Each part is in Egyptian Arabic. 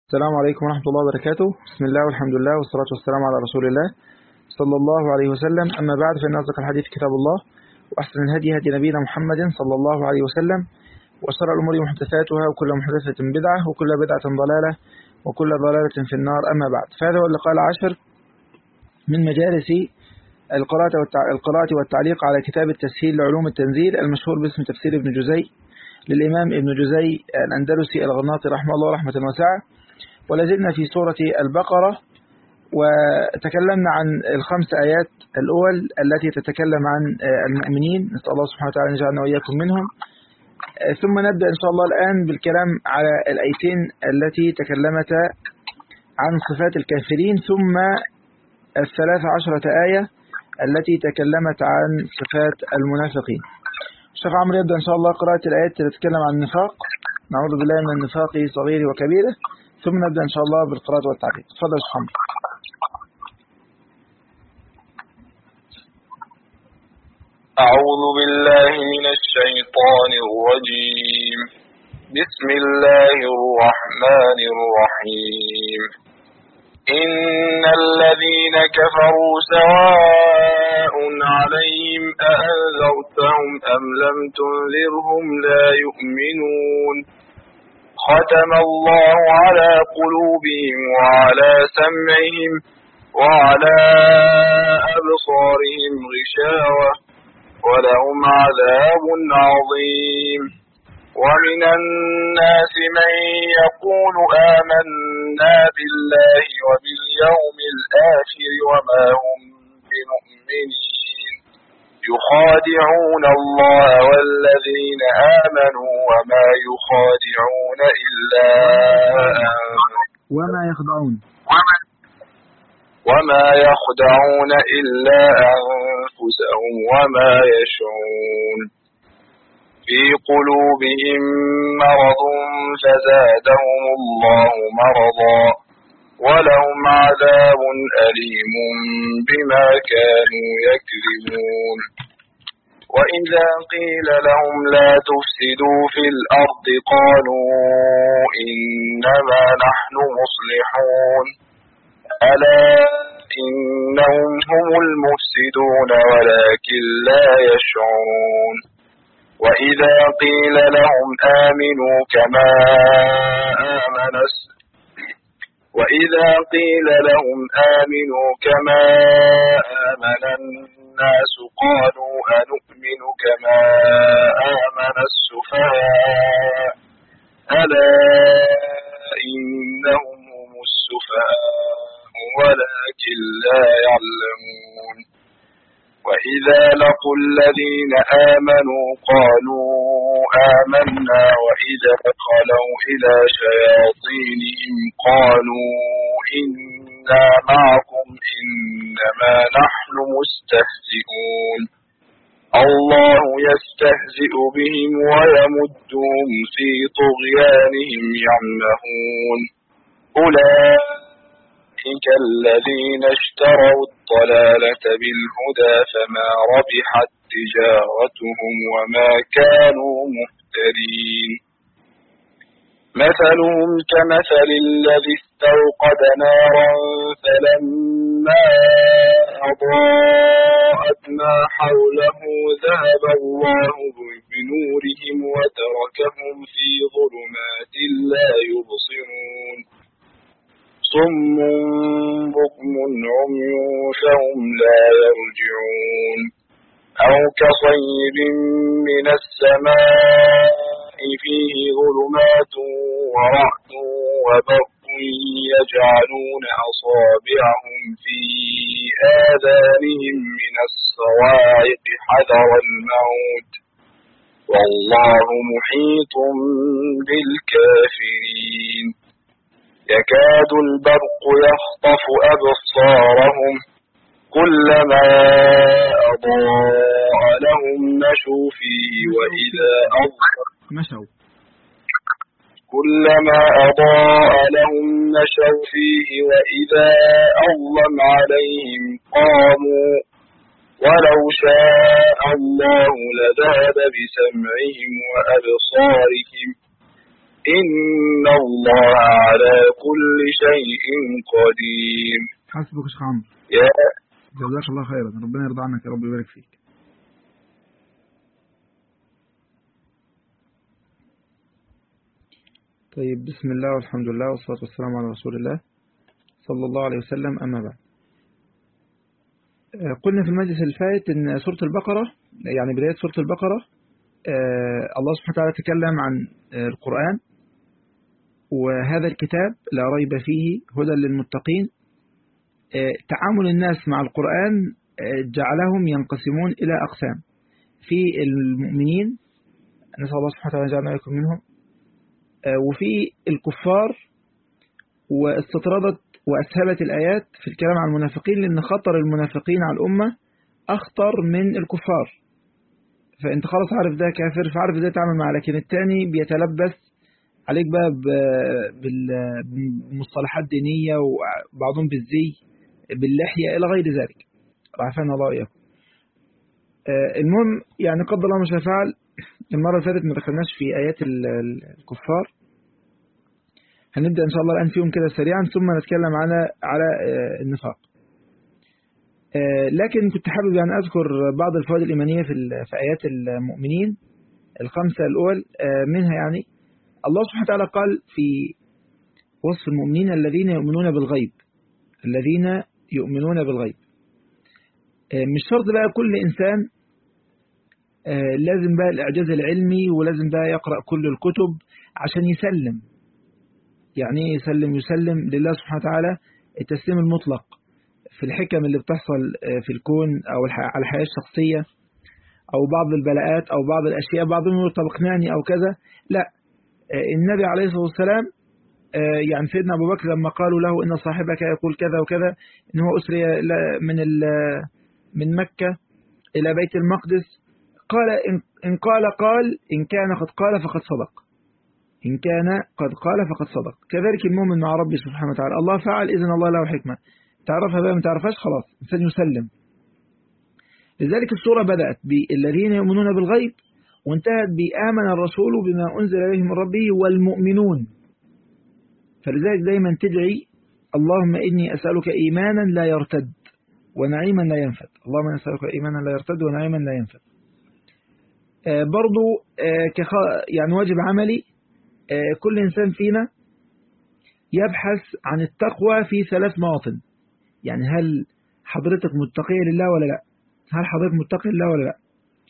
السلام عليكم ورحمة الله وبركاته بسم الله والحمد لله والصلاة والسلام على رسول الله صلى الله عليه وسلم أما بعد فإن أصدق الحديث كتاب الله وأحسن الهدي هدي نبينا محمد صلى الله عليه وسلم وشر الأمور محدثاتها وكل محدثة بدعة وكل بدعة ضلالة وكل ضلالة في النار أما بعد فهذا هو اللقاء العاشر من مجالس القراءة والتع- القراءة والتعليق على كتاب التسهيل لعلوم التنزيل المشهور باسم تفسير ابن جزي للإمام ابن جزي الأندلسي الغناطي رحمه الله رحمة واسعة ولازلنا في سورة البقرة وتكلمنا عن الخمس آيات الأول التي تتكلم عن المؤمنين نسأل الله سبحانه وتعالى أن يجعلنا وإياكم منهم ثم نبدأ إن شاء الله الآن بالكلام على الآيتين التي تكلمتا عن صفات الكافرين ثم الثلاث عشرة آية التي تكلمت عن صفات المنافقين الشيخ عمرو يبدأ إن شاء الله قراءة الآيات التي تتكلم عن النفاق نعوذ بالله من النفاق صغيره وكبيره ثم نبدأ إن شاء الله بالقراءة والتعليق تفضل يا شيخ عمرو أعوذ بالله من الشيطان الرجيم بسم الله الرحمن الرحيم إن الذين كفروا سواء عليهم أأنذرتهم أم لم تنذرهم لا يؤمنون ختم الله على قلوبهم وعلى سمعهم وعلى أبصارهم غشاوة ولهم عذاب عظيم ومن الناس من يقول آمنا بالله وباليوم الآخر وما هم بمؤمنين يخادعون الله والذين آمنوا وما يخادعون إلا أنفسهم وما يخضعون وما يخدعون إلا أنفسهم وما يشعرون في قلوبهم مرض فزادهم الله مرضا ولهم عذاب أليم بما كانوا يكذبون وإذا قيل لهم لا تفسدوا في الأرض قالوا إنما نحن مصلحون ألا إنهم هم المفسدون ولكن لا يشعرون وإذا قيل لهم آمنوا كما آمن الس- وإذا قيل لهم آمنوا كما آمن الناس قالوا أنؤمن كما آمن السفهاء ألا إنهم هم السفهاء ولكن لا يعلمون وإذا لقوا الذين آمنوا قالوا آمنا وإذا خلوا إلى شياطينهم قالوا إنا معكم إنما نحن مستهزئون الله يستهزئ بهم ويمدهم في طغيانهم يعمهون أولئك الذين اشتروا الضلالة بالهدى فما ربحت تجارتهم وما كانوا مهتدين مثلهم كمثل الذي استوقد نارا فلما أضاءت ما حوله ذهب الله بنورهم وتركهم في ظلمات لا يبصرون صم بكم عمي فهم لا يرجعون أو كصيب من السماء فيه ظلمات ورعد وبرق يجعلون أصابعهم في آذانهم من الصواعق حذر الموت والله محيط بالكافرين يكاد البرق يخطف أبصارهم كلما أضاء لهم مشوا فيه وإذا أظهر مشوا كلما أضاء لهم مشوا فيه وإذا أظلم عليهم قاموا ولو شاء الله لذهب بسمعهم وأبصارهم إن الله على كل شيء قدير حسبك يا شيخ عمرو يا جزاك الله خيرا ربنا يرضى عنك يا رب ويبارك فيك طيب بسم الله والحمد لله والصلاة والسلام على رسول الله صلى الله عليه وسلم أما بعد آه، قلنا في المجلس الفائت أن سورة البقرة يعني بداية سورة البقرة آه، الله سبحانه وتعالى تكلم عن آه، القرآن وهذا الكتاب لا ريب فيه هدى للمتقين آه، تعامل الناس مع القرآن آه، جعلهم ينقسمون إلى أقسام في المؤمنين نسأل الله سبحانه وتعالى يجعلنا وإياكم منهم آه، وفي الكفار واستطردت وأسهلت الآيات في الكلام عن المنافقين لأن خطر المنافقين على الأمة أخطر من الكفار فأنت خلاص عارف ده كافر فعارف ازاي تعمل معاه لكن التاني بيتلبس عليك بقى ب- بال- بمصطلحات دينية وبعضهم بالزي باللحية إلى غير ذلك عافانا الله وإياكم آه، المهم يعني قدر الله ما شاء فعل المرة اللي فاتت ما دخلناش في آيات ال- ال- الكفار هنبدأ إن شاء الله الآن فيهم كده سريعا ثم نتكلم على على آه، النفاق آه، لكن كنت حابب يعني أذكر بعض الفوائد الإيمانية في ال- في آيات المؤمنين الخمسة الأول آه، منها يعني الله سبحانه وتعالى قال في وصف المؤمنين الذين يؤمنون بالغيب الذين يؤمنون بالغيب آه، مش شرط بقى كل إنسان آه، لازم بقى الإعجاز العلمي ولازم بقى يقرأ كل الكتب عشان يسلم يعني إيه يسلم يسلم لله سبحانه وتعالى التسليم المطلق في الحكم اللي بتحصل آه، في الكون أو الح- على الحياة الشخصية أو بعض البلاءات أو بعض الأشياء بعضهم يقول طب اقنعني أو كذا لا آه، النبي عليه الصلاة والسلام آه، يعني سيدنا أبو بكر لما قالوا له إن صاحبك يقول كذا وكذا إن هو أسري ل- من ال- من مكة إلى بيت المقدس قال إن- إن قال قال إن كان قد قال فقد صدق إن كان قد قال فقد صدق كذلك المؤمن مع ربه سبحانه وتعالى الله فعل إذن الله له حكمة تعرفها بقى ما تعرفهاش خلاص إنسان يسلم لذلك السورة بدأت بالذين يؤمنون بالغيب وانتهت بآمن الرسول بما أنزل إليه من ربه والمؤمنون فلذلك دايما تدعي اللهم إني أسألك إيمانا لا يرتد ونعيما لا ينفد اللهم إني أسألك إيمانا لا يرتد ونعيما لا ينفد آه برضو آه كخ... يعني واجب عملي آه كل إنسان فينا يبحث عن التقوى في ثلاث مواطن يعني هل حضرتك متقية لله ولا لا هل حضرتك متقي لله ولا لا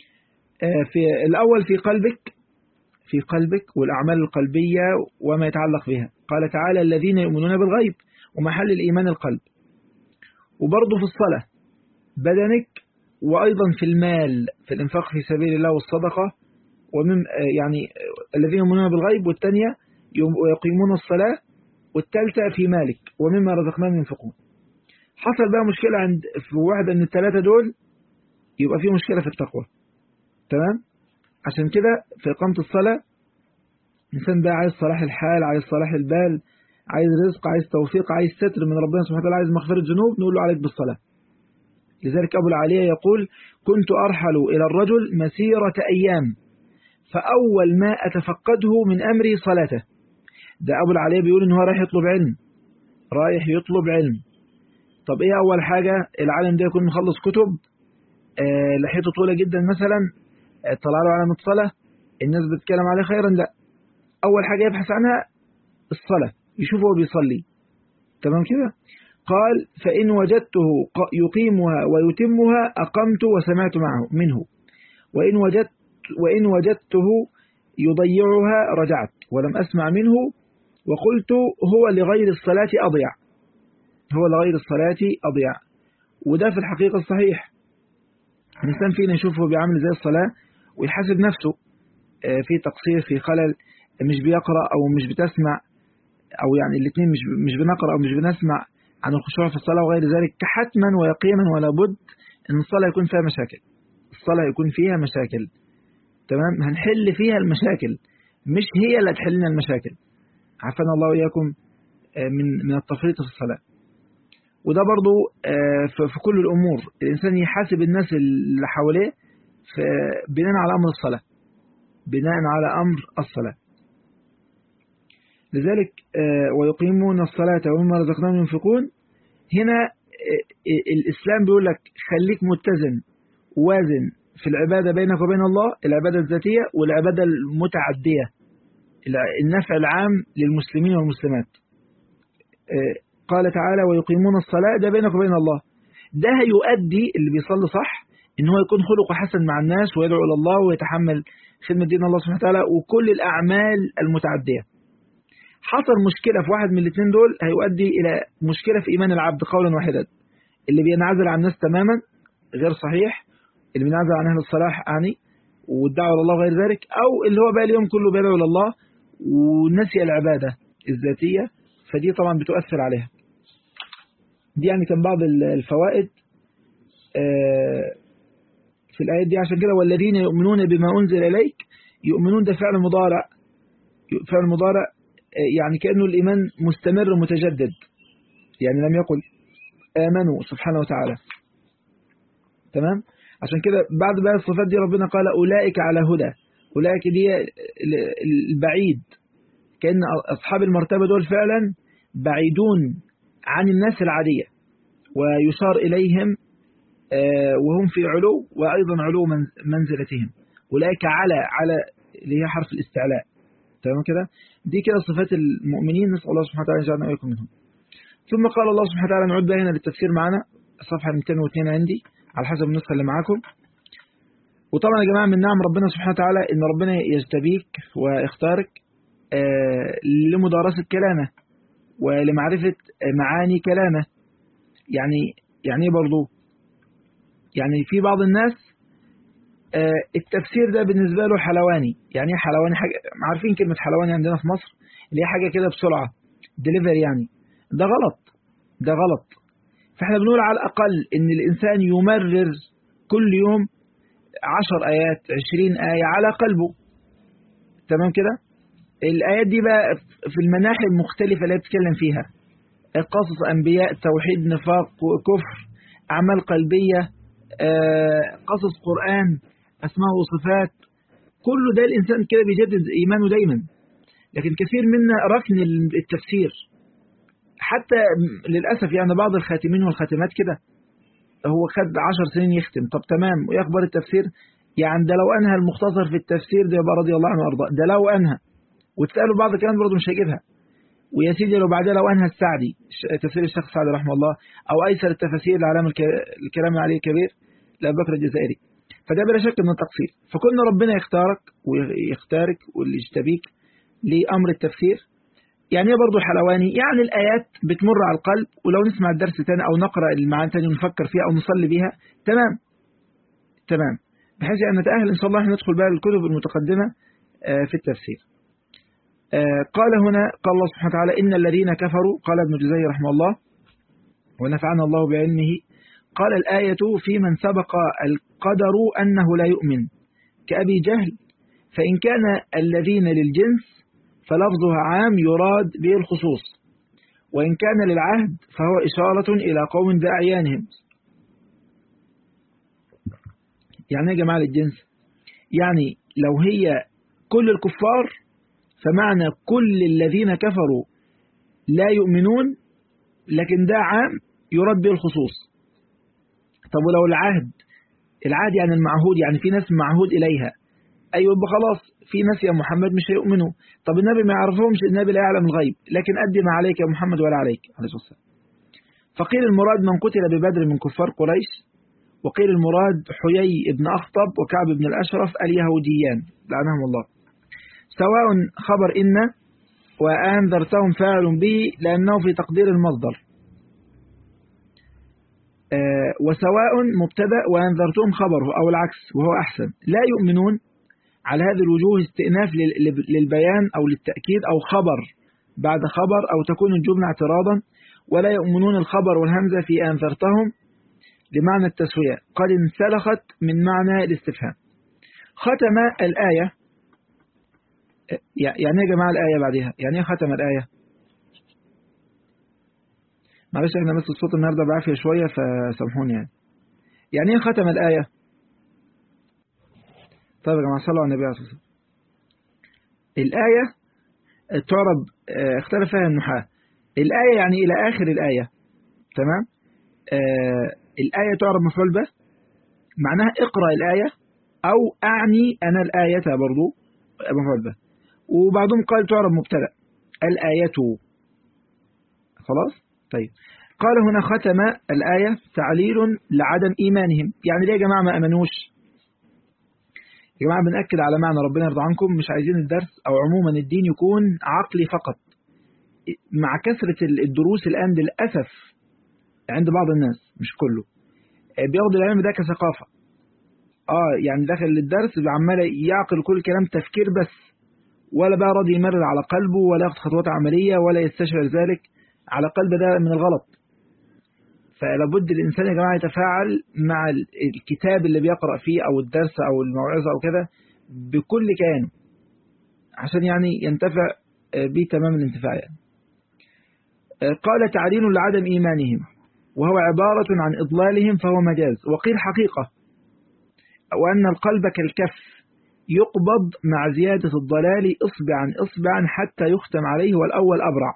آه في الأول في قلبك في قلبك والأعمال القلبية وما يتعلق بها قال تعالى الذين يؤمنون بالغيب ومحل الإيمان القلب وبرضه في الصلاة بدنك وأيضا في المال في الإنفاق في سبيل الله والصدقة ومن يعني الذين يؤمنون بالغيب والثانية ويقيمون الصلاة والثالثة في مالك ومما رزقناهم ينفقون حصل بقى مشكلة عند في واحدة من الثلاثة دول يبقى في مشكلة في التقوى تمام عشان كده في إقامة الصلاة إنسان بقى عايز صلاح الحال عايز صلاح البال عايز رزق عايز توفيق عايز ستر من ربنا سبحانه وتعالى عايز مغفرة ذنوب نقول له عليك بالصلاة لذلك أبو العالية يقول كنت أرحل إلى الرجل مسيرة أيام فأول ما أتفقده من أمري صلاته ده أبو العالية بيقول إن هو رايح يطلب علم رايح يطلب علم طب إيه أول حاجة العالم ده يكون مخلص كتب آه لحيته طويلة جدا مثلا آه طلع له علامة صلاة الناس بتتكلم عليه خيرا لا أول حاجة يبحث عنها الصلاة يشوف هو بيصلي تمام كده قال فإن وجدته يقيمها ويتمها أقمت وسمعت معه منه وإن وجدت وإن وجدته يضيعها رجعت ولم أسمع منه وقلت هو لغير الصلاة أضيع هو لغير الصلاة أضيع وده في الحقيقة الصحيح الإنسان فينا يشوفه بيعمل زي الصلاة ويحاسب نفسه في تقصير في خلل مش بيقرأ أو مش بتسمع أو يعني الاثنين مش مش بنقرأ أو مش بنسمع عن الخشوع في الصلاة وغير ذلك كحتما ويقينا ولا بد أن الصلاة يكون فيها مشاكل الصلاة يكون فيها مشاكل تمام هنحل فيها المشاكل مش هي اللي هتحل لنا المشاكل عافانا الله وإياكم من من التفريط في الصلاة وده برضو في كل الأمور الإنسان يحاسب الناس اللي حواليه بناء على أمر الصلاة بناء على أمر الصلاة لذلك ويقيمون الصلاة ومما رزقناهم ينفقون هنا الإسلام بيقول لك خليك متزن وازن في العبادة بينك وبين الله العبادة الذاتية والعبادة المتعدية النفع العام للمسلمين والمسلمات قال تعالى ويقيمون الصلاة ده بينك وبين الله ده هيؤدي اللي بيصلي صح ان هو يكون خلقه حسن مع الناس ويدعو الى الله ويتحمل خدمة دين الله سبحانه وتعالى وكل الأعمال المتعدية حصل مشكلة في واحد من الاثنين دول هيؤدي إلى مشكلة في إيمان العبد قولا واحدا اللي بينعزل عن الناس تماما غير صحيح اللي بينعزل عن أهل الصلاح يعني والدعوة إلى الله غير ذلك أو اللي هو بقى اليوم كله بيدعو إلى الله ونسي العبادة الذاتية فدي طبعا بتؤثر عليها دي يعني كان بعض الفوائد في الآيات دي عشان كده والذين يؤمنون بما أنزل إليك يؤمنون ده فعل مضارع فعل مضارع يعني كأنه الإيمان مستمر متجدد يعني لم يقل آمنوا سبحانه وتعالى تمام عشان كده بعد بقى الصفات دي ربنا قال أولئك على هدى أولئك دي البعيد كأن أصحاب المرتبة دول فعلا بعيدون عن الناس العادية ويشار إليهم وهم في علو وأيضا علو منزلتهم أولئك على على اللي هي حرف الاستعلاء تمام كده دي كده صفات المؤمنين نسأل الله سبحانه وتعالى يجعلنا وإياكم منهم ثم قال الله سبحانه وتعالى نعود بقى هنا للتفسير معنا صفحة 202 عندي على حسب النسخة اللي معاكم وطبعا يا جماعة من نعم ربنا سبحانه وتعالى إن ربنا يجتبيك ويختارك لمدارسة كلامه ولمعرفة معاني كلامه يعني يعني ايه برضه يعني في بعض الناس التفسير ده بالنسبة له حلواني يعني ايه حلواني حاجة عارفين كلمة حلواني عندنا في مصر اللي هي حاجة كده بسرعة ديليفري يعني ده غلط ده غلط فاحنا بنقول على الأقل ان الإنسان يمرر كل يوم عشر آيات عشرين آية على قلبه تمام كده الآيات دي بقى في المناحي المختلفة اللي بتتكلم فيها قصص أنبياء توحيد نفاق كفر أعمال قلبية قصص قرآن أسماء وصفات كل ده الإنسان كده بيجدد إيمانه دايما لكن كثير منا ركن التفسير حتى للأسف يعني بعض الخاتمين والخاتمات كده هو خد عشر سنين يختم طب تمام ويخبر التفسير يعني ده لو أنهى المختصر في التفسير ده يبقى رضي الله عنه وأرضاه ده لو أنهى وتسألوا بعض الكلام برضه مش هيجيبها ويا سيدي لو بعدها لو أنهى السعدي تفسير الشيخ السعدي رحمه الله أو أيسر التفاسير لعلام الكلام عليه كبير لأبي بكر الجزائري فده بلا شك من التقصير فكنا ربنا يختارك ويختارك واللي يجتبيك لأمر التفسير يعني ايه برضه حلواني يعني الآيات بتمر على القلب ولو نسمع الدرس تاني أو نقرأ المعاني تاني ونفكر فيها أو نصلي بيها تمام تمام بحيث أن نتأهل إن شاء الله ندخل بقى الكتب المتقدمة في التفسير قال هنا قال الله سبحانه وتعالى إن الذين كفروا قال ابن جزي رحمه الله ونفعنا الله بعلمه قال الآية في من سبق القدر أنه لا يؤمن كأبي جهل فإن كان الذين للجنس فلفظها عام يراد به الخصوص وإن كان للعهد فهو إشارة إلى قوم بأعيانهم يعني يا جماعة الجنس يعني لو هي كل الكفار فمعنى كل الذين كفروا لا يؤمنون لكن ده عام يراد به الخصوص طب ولو العهد العهد يعني المعهود يعني في ناس معهود إليها أيوة يبقى خلاص في ناس يا محمد مش هيؤمنوا طب النبي ما يعرفهمش النبي لا يعلم الغيب لكن أدي ما عليك يا محمد ولا عليك عليه الصلاة والسلام فقيل المراد من قتل ببدر من كفار قريش وقيل المراد حيي بن أخطب وكعب بن الأشرف اليهوديان لعنهم الله سواء خبر إن وأنذرتهم فاعل به لأنه في تقدير المصدر آه وسواء مبتدا وأنذرتهم خبره أو العكس وهو أحسن لا يؤمنون على هذه الوجوه استئناف للبيان أو للتأكيد أو خبر بعد خبر أو تكون الجملة اعتراضا ولا يؤمنون الخبر والهمزة في أنذرتهم لمعنى التسوية قد انسلخت من معنى الاستفهام ختم الآية يعني يا جماعة الآية بعدها يعني ايه ختم الآية معلش احنا بس الصوت النهاردة بعافية شوية فسامحوني يعني يعني ايه ختم الآية طيب يا جماعة صلوا على النبي عليه الصلاة والسلام الآية تعرب اختلف فيها النحاة الآية يعني إلى آخر الآية تمام آه الآية تعرب مفعول به معناها اقرأ الآية أو أعني أنا الآية برضو مفعول به وبعضهم قال تعرب مبتدأ الآية خلاص طيب قال هنا ختم الآية تعليل لعدم إيمانهم يعني ليه يا جماعة ما أمنوش يا جماعة بنأكد على معنى ربنا يرضى عنكم مش عايزين الدرس أو عموما الدين يكون عقلي فقط مع كثرة الدروس الآن للأسف عند بعض الناس مش كله بياخد العلم ده كثقافة اه يعني داخل للدرس عمال يعقل كل كلام تفكير بس ولا بقى راضي يمرر على قلبه ولا ياخد خطوات عملية ولا يستشعر ذلك على قلب ده من الغلط فلابد الإنسان يا جماعة يتفاعل مع الكتاب اللي بيقرأ فيه أو الدرس أو الموعظة أو كده بكل كيانه عشان يعني ينتفع به تمام الانتفاع يعني. قال تعليل لعدم إيمانهم وهو عبارة عن إضلالهم فهو مجاز وقيل حقيقة وأن القلب كالكف يقبض مع زيادة الضلال إصبعا إصبعا حتى يختم عليه والأول أبرع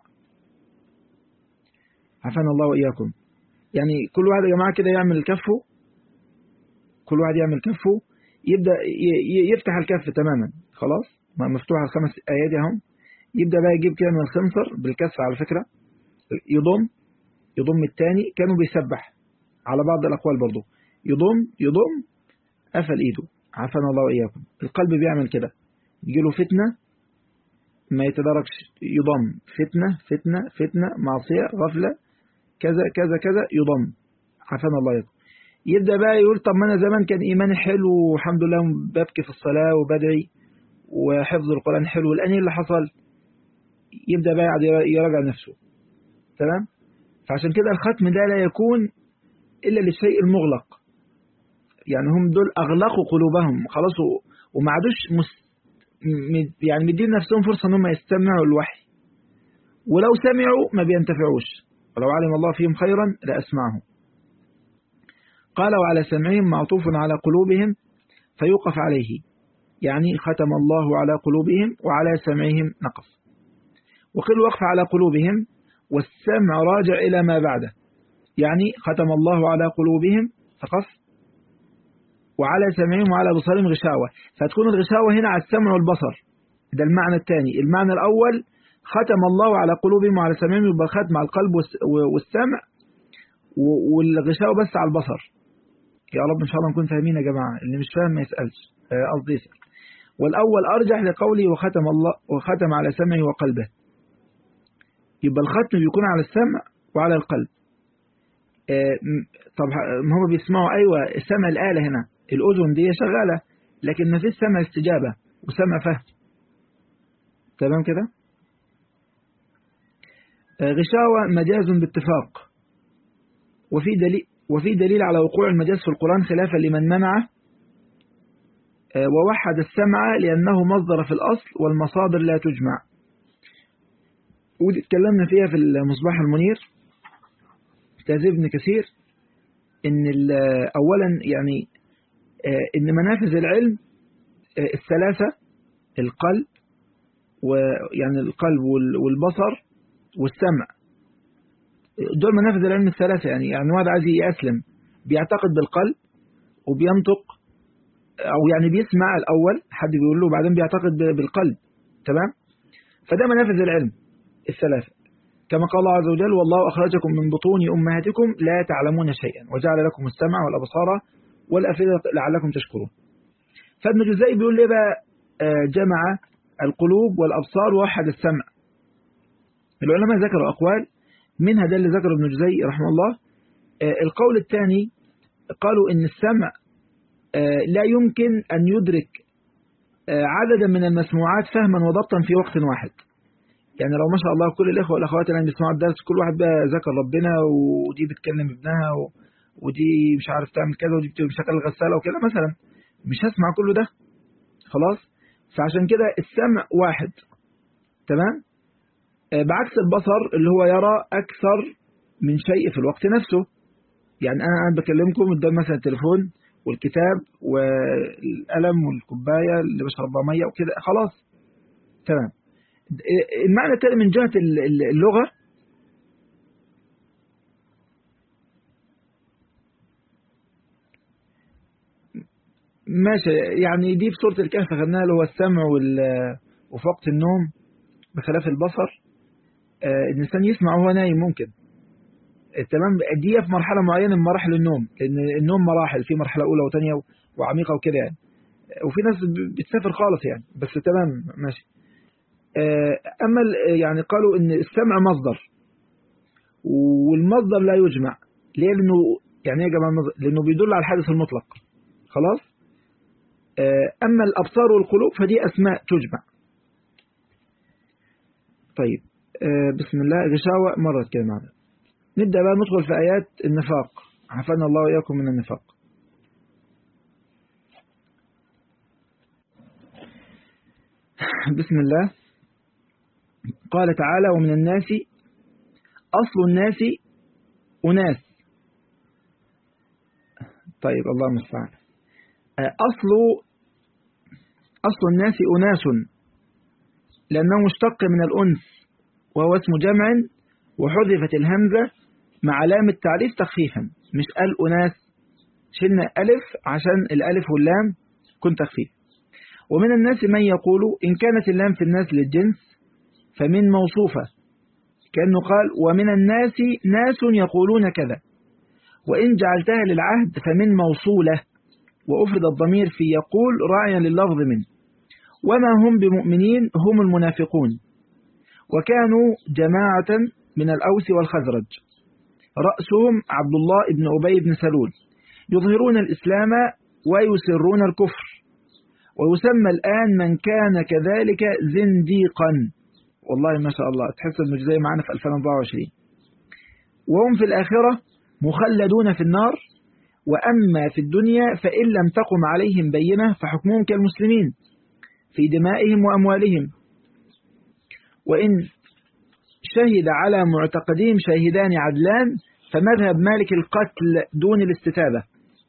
عفانا الله وإياكم يعني كل واحد يا جماعة كده يعمل كفه كل واحد يعمل كفه يبدأ يفتح الكف تماما خلاص مفتوح الخمس آيات هم يبدأ بقى يجيب كده من الخنصر بالكسر على فكرة يضم يضم الثاني كانوا بيسبح على بعض الأقوال برضو يضم يضم قفل إيده عافانا الله وإياكم القلب بيعمل كده يجي له فتنة ما يتدركش يضم فتنة فتنة فتنة معصية غفلة كذا كذا كذا يضم عافانا الله وإياكم يبدأ بقى يقول طب ما أنا زمان كان إيماني حلو والحمد لله ببكي في الصلاة وبدعي وحفظ القرآن حلو الآن اللي حصل يبدأ بقى يراجع نفسه تمام فعشان كده الختم ده لا يكون إلا للشيء المغلق يعني هم دول أغلقوا قلوبهم خلاص وما عادوش مس... يعني مدين نفسهم فرصة أنهم يستمعوا الوحي ولو سمعوا ما بينتفعوش ولو علم الله فيهم خيرا لأسمعهم قال وعلى سمعهم معطوف على قلوبهم فيوقف عليه يعني ختم الله على قلوبهم وعلى سمعهم نقص وقيل وقف على قلوبهم والسمع راجع إلى ما بعده يعني ختم الله على قلوبهم فقط وعلى سمعهم وعلى بصرهم غشاوة فتكون الغشاوة هنا على السمع والبصر ده المعنى الثاني المعنى الأول ختم الله على قلوبهم وعلى سمعهم يبقى ختم على القلب والسمع والغشاوة بس على البصر يا رب إن شاء الله نكون فاهمين يا جماعة اللي مش فاهم ما يسألش قصدي يسأل والأول أرجح لقوله وختم الله وختم على سمعه وقلبه يبقى الختم بيكون على السمع وعلى القلب طب هم بيسمعوا أيوة سمع الآلة هنا الأذن دي شغالة لكن ما فيش سمع استجابة وسمع فهم تمام كده غشاوة مجاز باتفاق وفي دليل وفي دليل على وقوع المجاز في القرآن خلافا لمن منعه ووحد السمع لأنه مصدر في الأصل والمصادر لا تجمع ودي اتكلمنا فيها في المصباح المنير تهذيب ابن كثير ان اولا يعني ان منافذ العلم الثلاثة القلب ويعني القلب والبصر والسمع دول منافذ العلم الثلاثة يعني يعني واحد عايز يسلم بيعتقد بالقلب وبينطق او يعني بيسمع الاول حد بيقول له وبعدين بيعتقد بالقلب تمام فده منافذ العلم الثلاثة كما قال الله عز وجل والله أخرجكم من بطون أمهاتكم لا تعلمون شيئا وجعل لكم السمع والأبصار والأفئدة لعلكم تشكرون فابن جزائي بيقول لي بقى جمع القلوب والأبصار ووحد السمع العلماء ذكروا أقوال منها ده اللي ذكره ابن جزائي رحمه الله القول الثاني قالوا إن السمع لا يمكن أن يدرك عددا من المسموعات فهما وضبطا في وقت واحد يعني لو ما شاء الله كل الإخوة والأخوات اللي بيسمعوا الدرس كل واحد بقى ذكر ربنا ودي بتكلم ابنها ودي مش عارف تعمل كذا ودي بتشغل الغسالة وكده مثلا مش هسمع كله ده خلاص فعشان كده السمع واحد تمام بعكس البصر اللي هو يرى أكثر من شيء في الوقت نفسه يعني أنا أنا بكلمكم قدام مثلا التليفون والكتاب والقلم والكوباية اللي بشرب مية وكده خلاص تمام المعنى التالي من جهة اللغة ماشي يعني دي في سورة الكهف خدناها اللي هو السمع وفي وقت النوم بخلاف البصر الإنسان يسمع وهو نايم ممكن تمام دي في مرحلة معينة من مراحل النوم لأن النوم مراحل في مرحلة أولى وثانية وعميقة وكده يعني وفي ناس بتسافر خالص يعني بس تمام ماشي أما يعني قالوا إن السمع مصدر والمصدر لا يجمع ليه لأنه يعني يا جماعة لأنه بيدل على الحادث المطلق خلاص أما الأبصار والقلوب فدي أسماء تجمع طيب بسم الله غشاوة مرت كده معنا نبدأ بقى ندخل في آيات النفاق عافانا الله وإياكم من النفاق بسم الله قال تعالى ومن الناس أصل الناس أناس طيب الله المستعان أصل أصل الناس أناس لأنه مشتق من الأنس وهو اسم جمع وحذفت الهمزة مع علامة تعريف تخفيفا مش قال أناس شلنا ألف عشان الألف واللام كن تخفيف ومن الناس من يقول إن كانت اللام في الناس للجنس فمن موصوفة كأنه قال ومن الناس ناس يقولون كذا وإن جعلتها للعهد فمن موصولة وأفرد الضمير في يقول راعيا لللفظ منه وما هم بمؤمنين هم المنافقون وكانوا جماعة من الأوس والخزرج رأسهم عبد الله بن أبي بن سلول يظهرون الإسلام ويسرون الكفر ويسمى الآن من كان كذلك زنديقا والله ما شاء الله تحس انه زي معانا في 2024 وهم في الآخرة مخلدون في النار وأما في الدنيا فإن لم تقم عليهم بينة فحكمهم كالمسلمين في دمائهم وأموالهم وإن شهد على معتقدين شاهدان عدلان فمذهب مالك القتل دون الاستتابة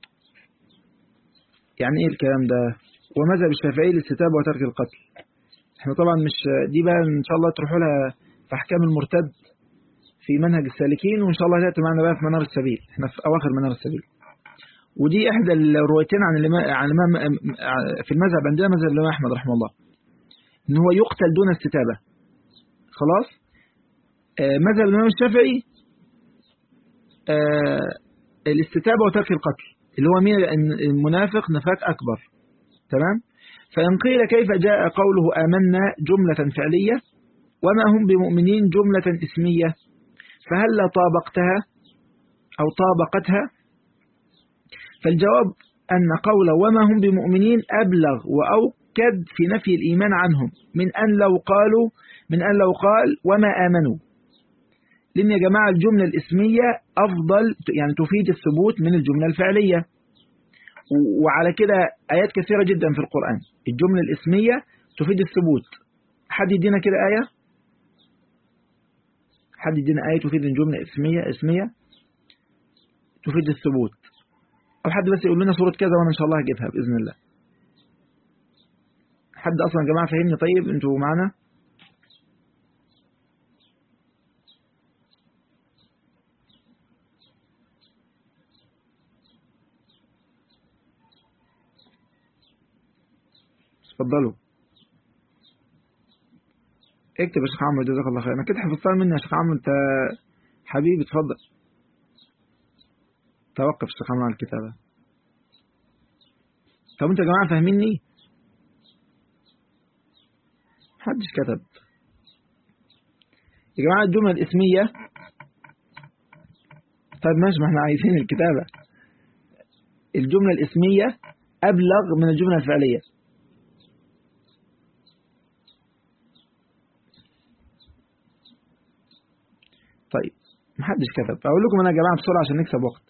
يعني ايه الكلام ده ومذهب الشافعي الاستتابة وترك القتل احنا طبعا مش دي بقى ان شاء الله تروحوا لها في احكام المرتد في منهج السالكين وان شاء الله تاتي معنا بقى في منار السبيل احنا في اواخر منار السبيل ودي احدى الروايتين عن الامام عن الامام في المذهب عندنا مذهب الامام احمد رحمه الله ان هو يقتل دون استتابة خلاص مذهب الإمام الشافعي الاستتابة وترك القتل اللي هو مين المنافق نفاق أكبر تمام فإن قيل كيف جاء قوله آمنا جملة فعلية وما هم بمؤمنين جملة اسمية فهل طابقتها أو طابقتها فالجواب أن قول وما هم بمؤمنين أبلغ وأوكد في نفي الإيمان عنهم من أن لو قالوا من أن لو قال وما آمنوا لأن يا جماعة الجملة الإسمية أفضل يعني تفيد الثبوت من الجملة الفعلية وعلى كده آيات كثيرة جدا في القرآن الجملة الإسمية تفيد الثبوت حد يدينا كده آية حد يدينا آية تفيد الجملة إسمية إسمية تفيد الثبوت أو حد بس يقول لنا سورة كذا وأنا إن شاء الله هجيبها بإذن الله حد أصلا يا جماعة فهمني طيب أنتوا معنا اتفضلوا اكتب يا شيخ عمرو جزاك الله خير انا كده حفظتها مني يا شيخ عمرو انت حبيبي اتفضل توقف يا شيخ عمرو على الكتابة طب انتوا يا جماعة فاهميني محدش كتب يا جماعة الجملة الاسمية طيب ماشي ما احنا عايزين الكتابة الجملة الاسمية أبلغ من الجملة الفعلية طيب محدش كتب أقول لكم أنا يا جماعة بسرعة عشان نكسب وقت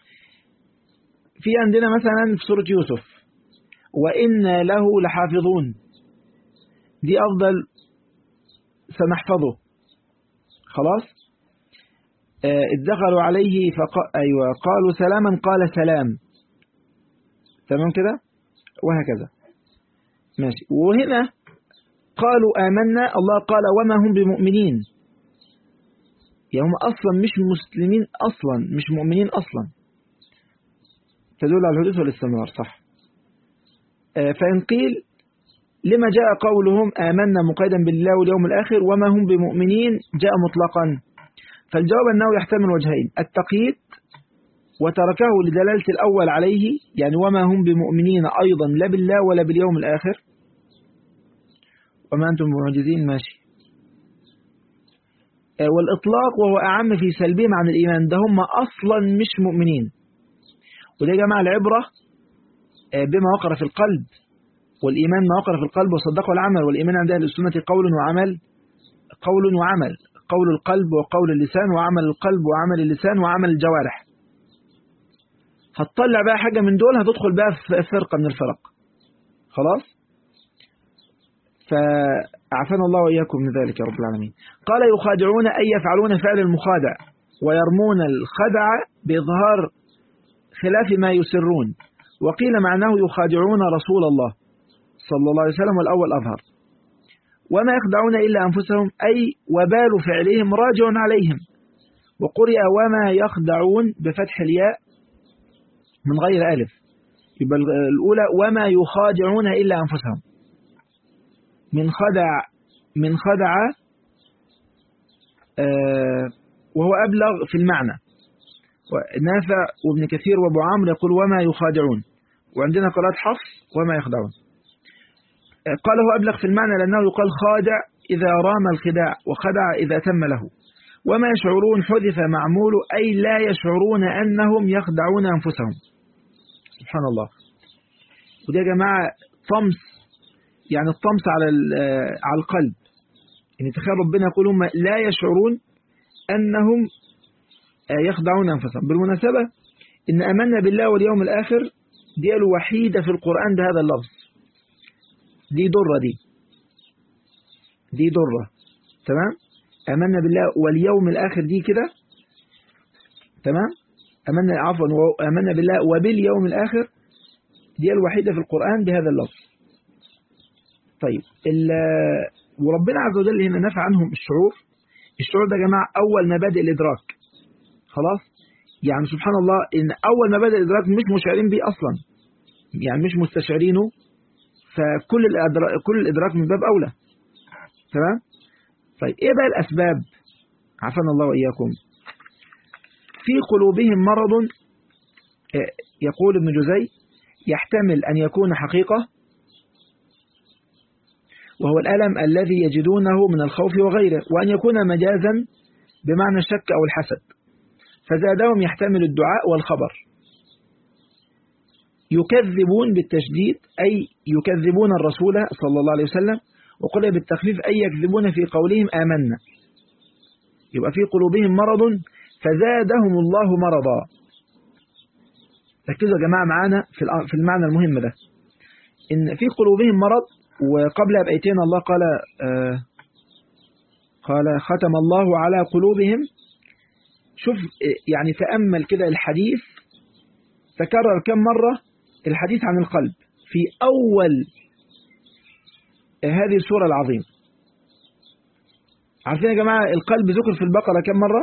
في عندنا مثلا في سورة يوسف وإن له لحافظون دي أفضل سنحفظه خلاص اه اتدخلوا عليه فقا أيوة قالوا سلاما قال سلام تمام كده وهكذا ماشي وهنا قالوا آمنا الله قال وما هم بمؤمنين يعني هم أصلا مش مسلمين أصلا مش مؤمنين أصلا تدل على الحدوث والاستمرار صح فإن قيل لما جاء قولهم آمنا مقيدا بالله واليوم الآخر وما هم بمؤمنين جاء مطلقا فالجواب أنه يحتمل وجهين التقييد وتركه لدلالة الأول عليه يعني وما هم بمؤمنين أيضا لا بالله ولا باليوم الآخر وما أنتم معجزين ماشي والإطلاق وهو أعم في سلبهم عن الإيمان ده هم أصلا مش مؤمنين وده يا جماعة العبرة بما وقر في القلب والإيمان ما وقر في القلب وصدقه العمل والإيمان عند أهل السنة قول وعمل قول وعمل قول القلب وقول اللسان وعمل القلب وعمل اللسان وعمل الجوارح هتطلع بقى حاجة من دول هتدخل بقى في فرقة من الفرق خلاص فأعفنا الله وإياكم من ذلك يا رب العالمين قال يخادعون أي يفعلون فعل المخادع ويرمون الخدع بإظهار خلاف ما يسرون وقيل معناه يخادعون رسول الله صلى الله عليه وسلم والأول أظهر وما يخدعون إلا أنفسهم أي وبال فعلهم راجع عليهم وقرئ وما يخدعون بفتح الياء من غير ألف يبقى الأولى وما يخادعون إلا أنفسهم من خدع من خدع آه وهو أبلغ في المعنى نافع وابن كثير وابو عمرو يقول وما يخادعون وعندنا قراءة حفص وما يخدعون قال هو أبلغ في المعنى لأنه يقال خادع إذا رام الخداع وخدع إذا تم له وما يشعرون حذف معمول أي لا يشعرون أنهم يخدعون أنفسهم سبحان الله وده يا جماعة طمس يعني الطمس على على القلب يعني تخيل ربنا يقول هم لا يشعرون أنهم يخدعون أنفسهم بالمناسبة إن أمنا بالله واليوم الآخر دي الوحيدة في القرآن بهذا اللفظ دي درة دي دي درة تمام أمنا بالله واليوم الآخر دي كده تمام أمنا عفوا أمنا بالله وباليوم الآخر دي الوحيدة في القرآن بهذا اللفظ طيب وربنا عز وجل هنا نفى عنهم الشعور الشعور ده يا جماعة أول مبادئ الإدراك خلاص يعني سبحان الله إن أول مبادئ الإدراك مش مشعرين بيه أصلا يعني مش مستشعرينه فكل الإدراك, كل الإدراك من باب أولى تمام طيب إيه بقى الأسباب عافانا الله وإياكم في قلوبهم مرض يقول ابن جزي يحتمل أن يكون حقيقة وهو الألم الذي يجدونه من الخوف وغيره وأن يكون مجازا بمعنى الشك أو الحسد فزادهم يحتمل الدعاء والخبر يكذبون بالتشديد أي يكذبون الرسول صلى الله عليه وسلم وقل بالتخفيف أي يكذبون في قولهم آمنا يبقى في قلوبهم مرض فزادهم الله مرضا ركزوا يا جماعة معانا في المعنى المهم ده إن في قلوبهم مرض وقبل بأيتين الله قال آه قال ختم الله على قلوبهم شوف يعني تأمل كده الحديث تكرر كم مرة الحديث عن القلب في أول هذه السورة العظيمة عارفين يا جماعة القلب ذكر في البقرة كم مرة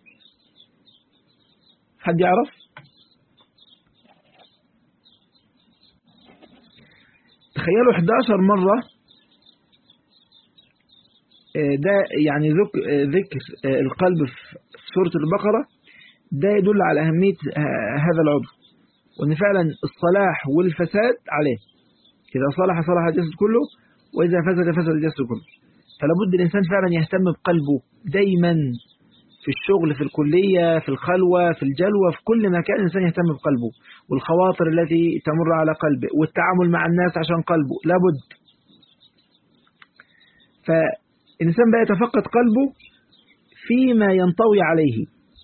حد يعرف تخيلوا 11 مرة ده يعني ذكر القلب في سورة البقرة ده يدل على أهمية هذا العضو وأن فعلا الصلاح والفساد عليه إذا صلح صلح الجسد كله وإذا فسد فسد الجسد كله فلا بد الإنسان فعلا يهتم بقلبه دايما في الشغل في الكلية في الخلوة في الجلوة في كل مكان الإنسان يهتم بقلبه والخواطر التي تمر على قلبه والتعامل مع الناس عشان قلبه لابد فالإنسان بقى يتفقد قلبه فيما ينطوي عليه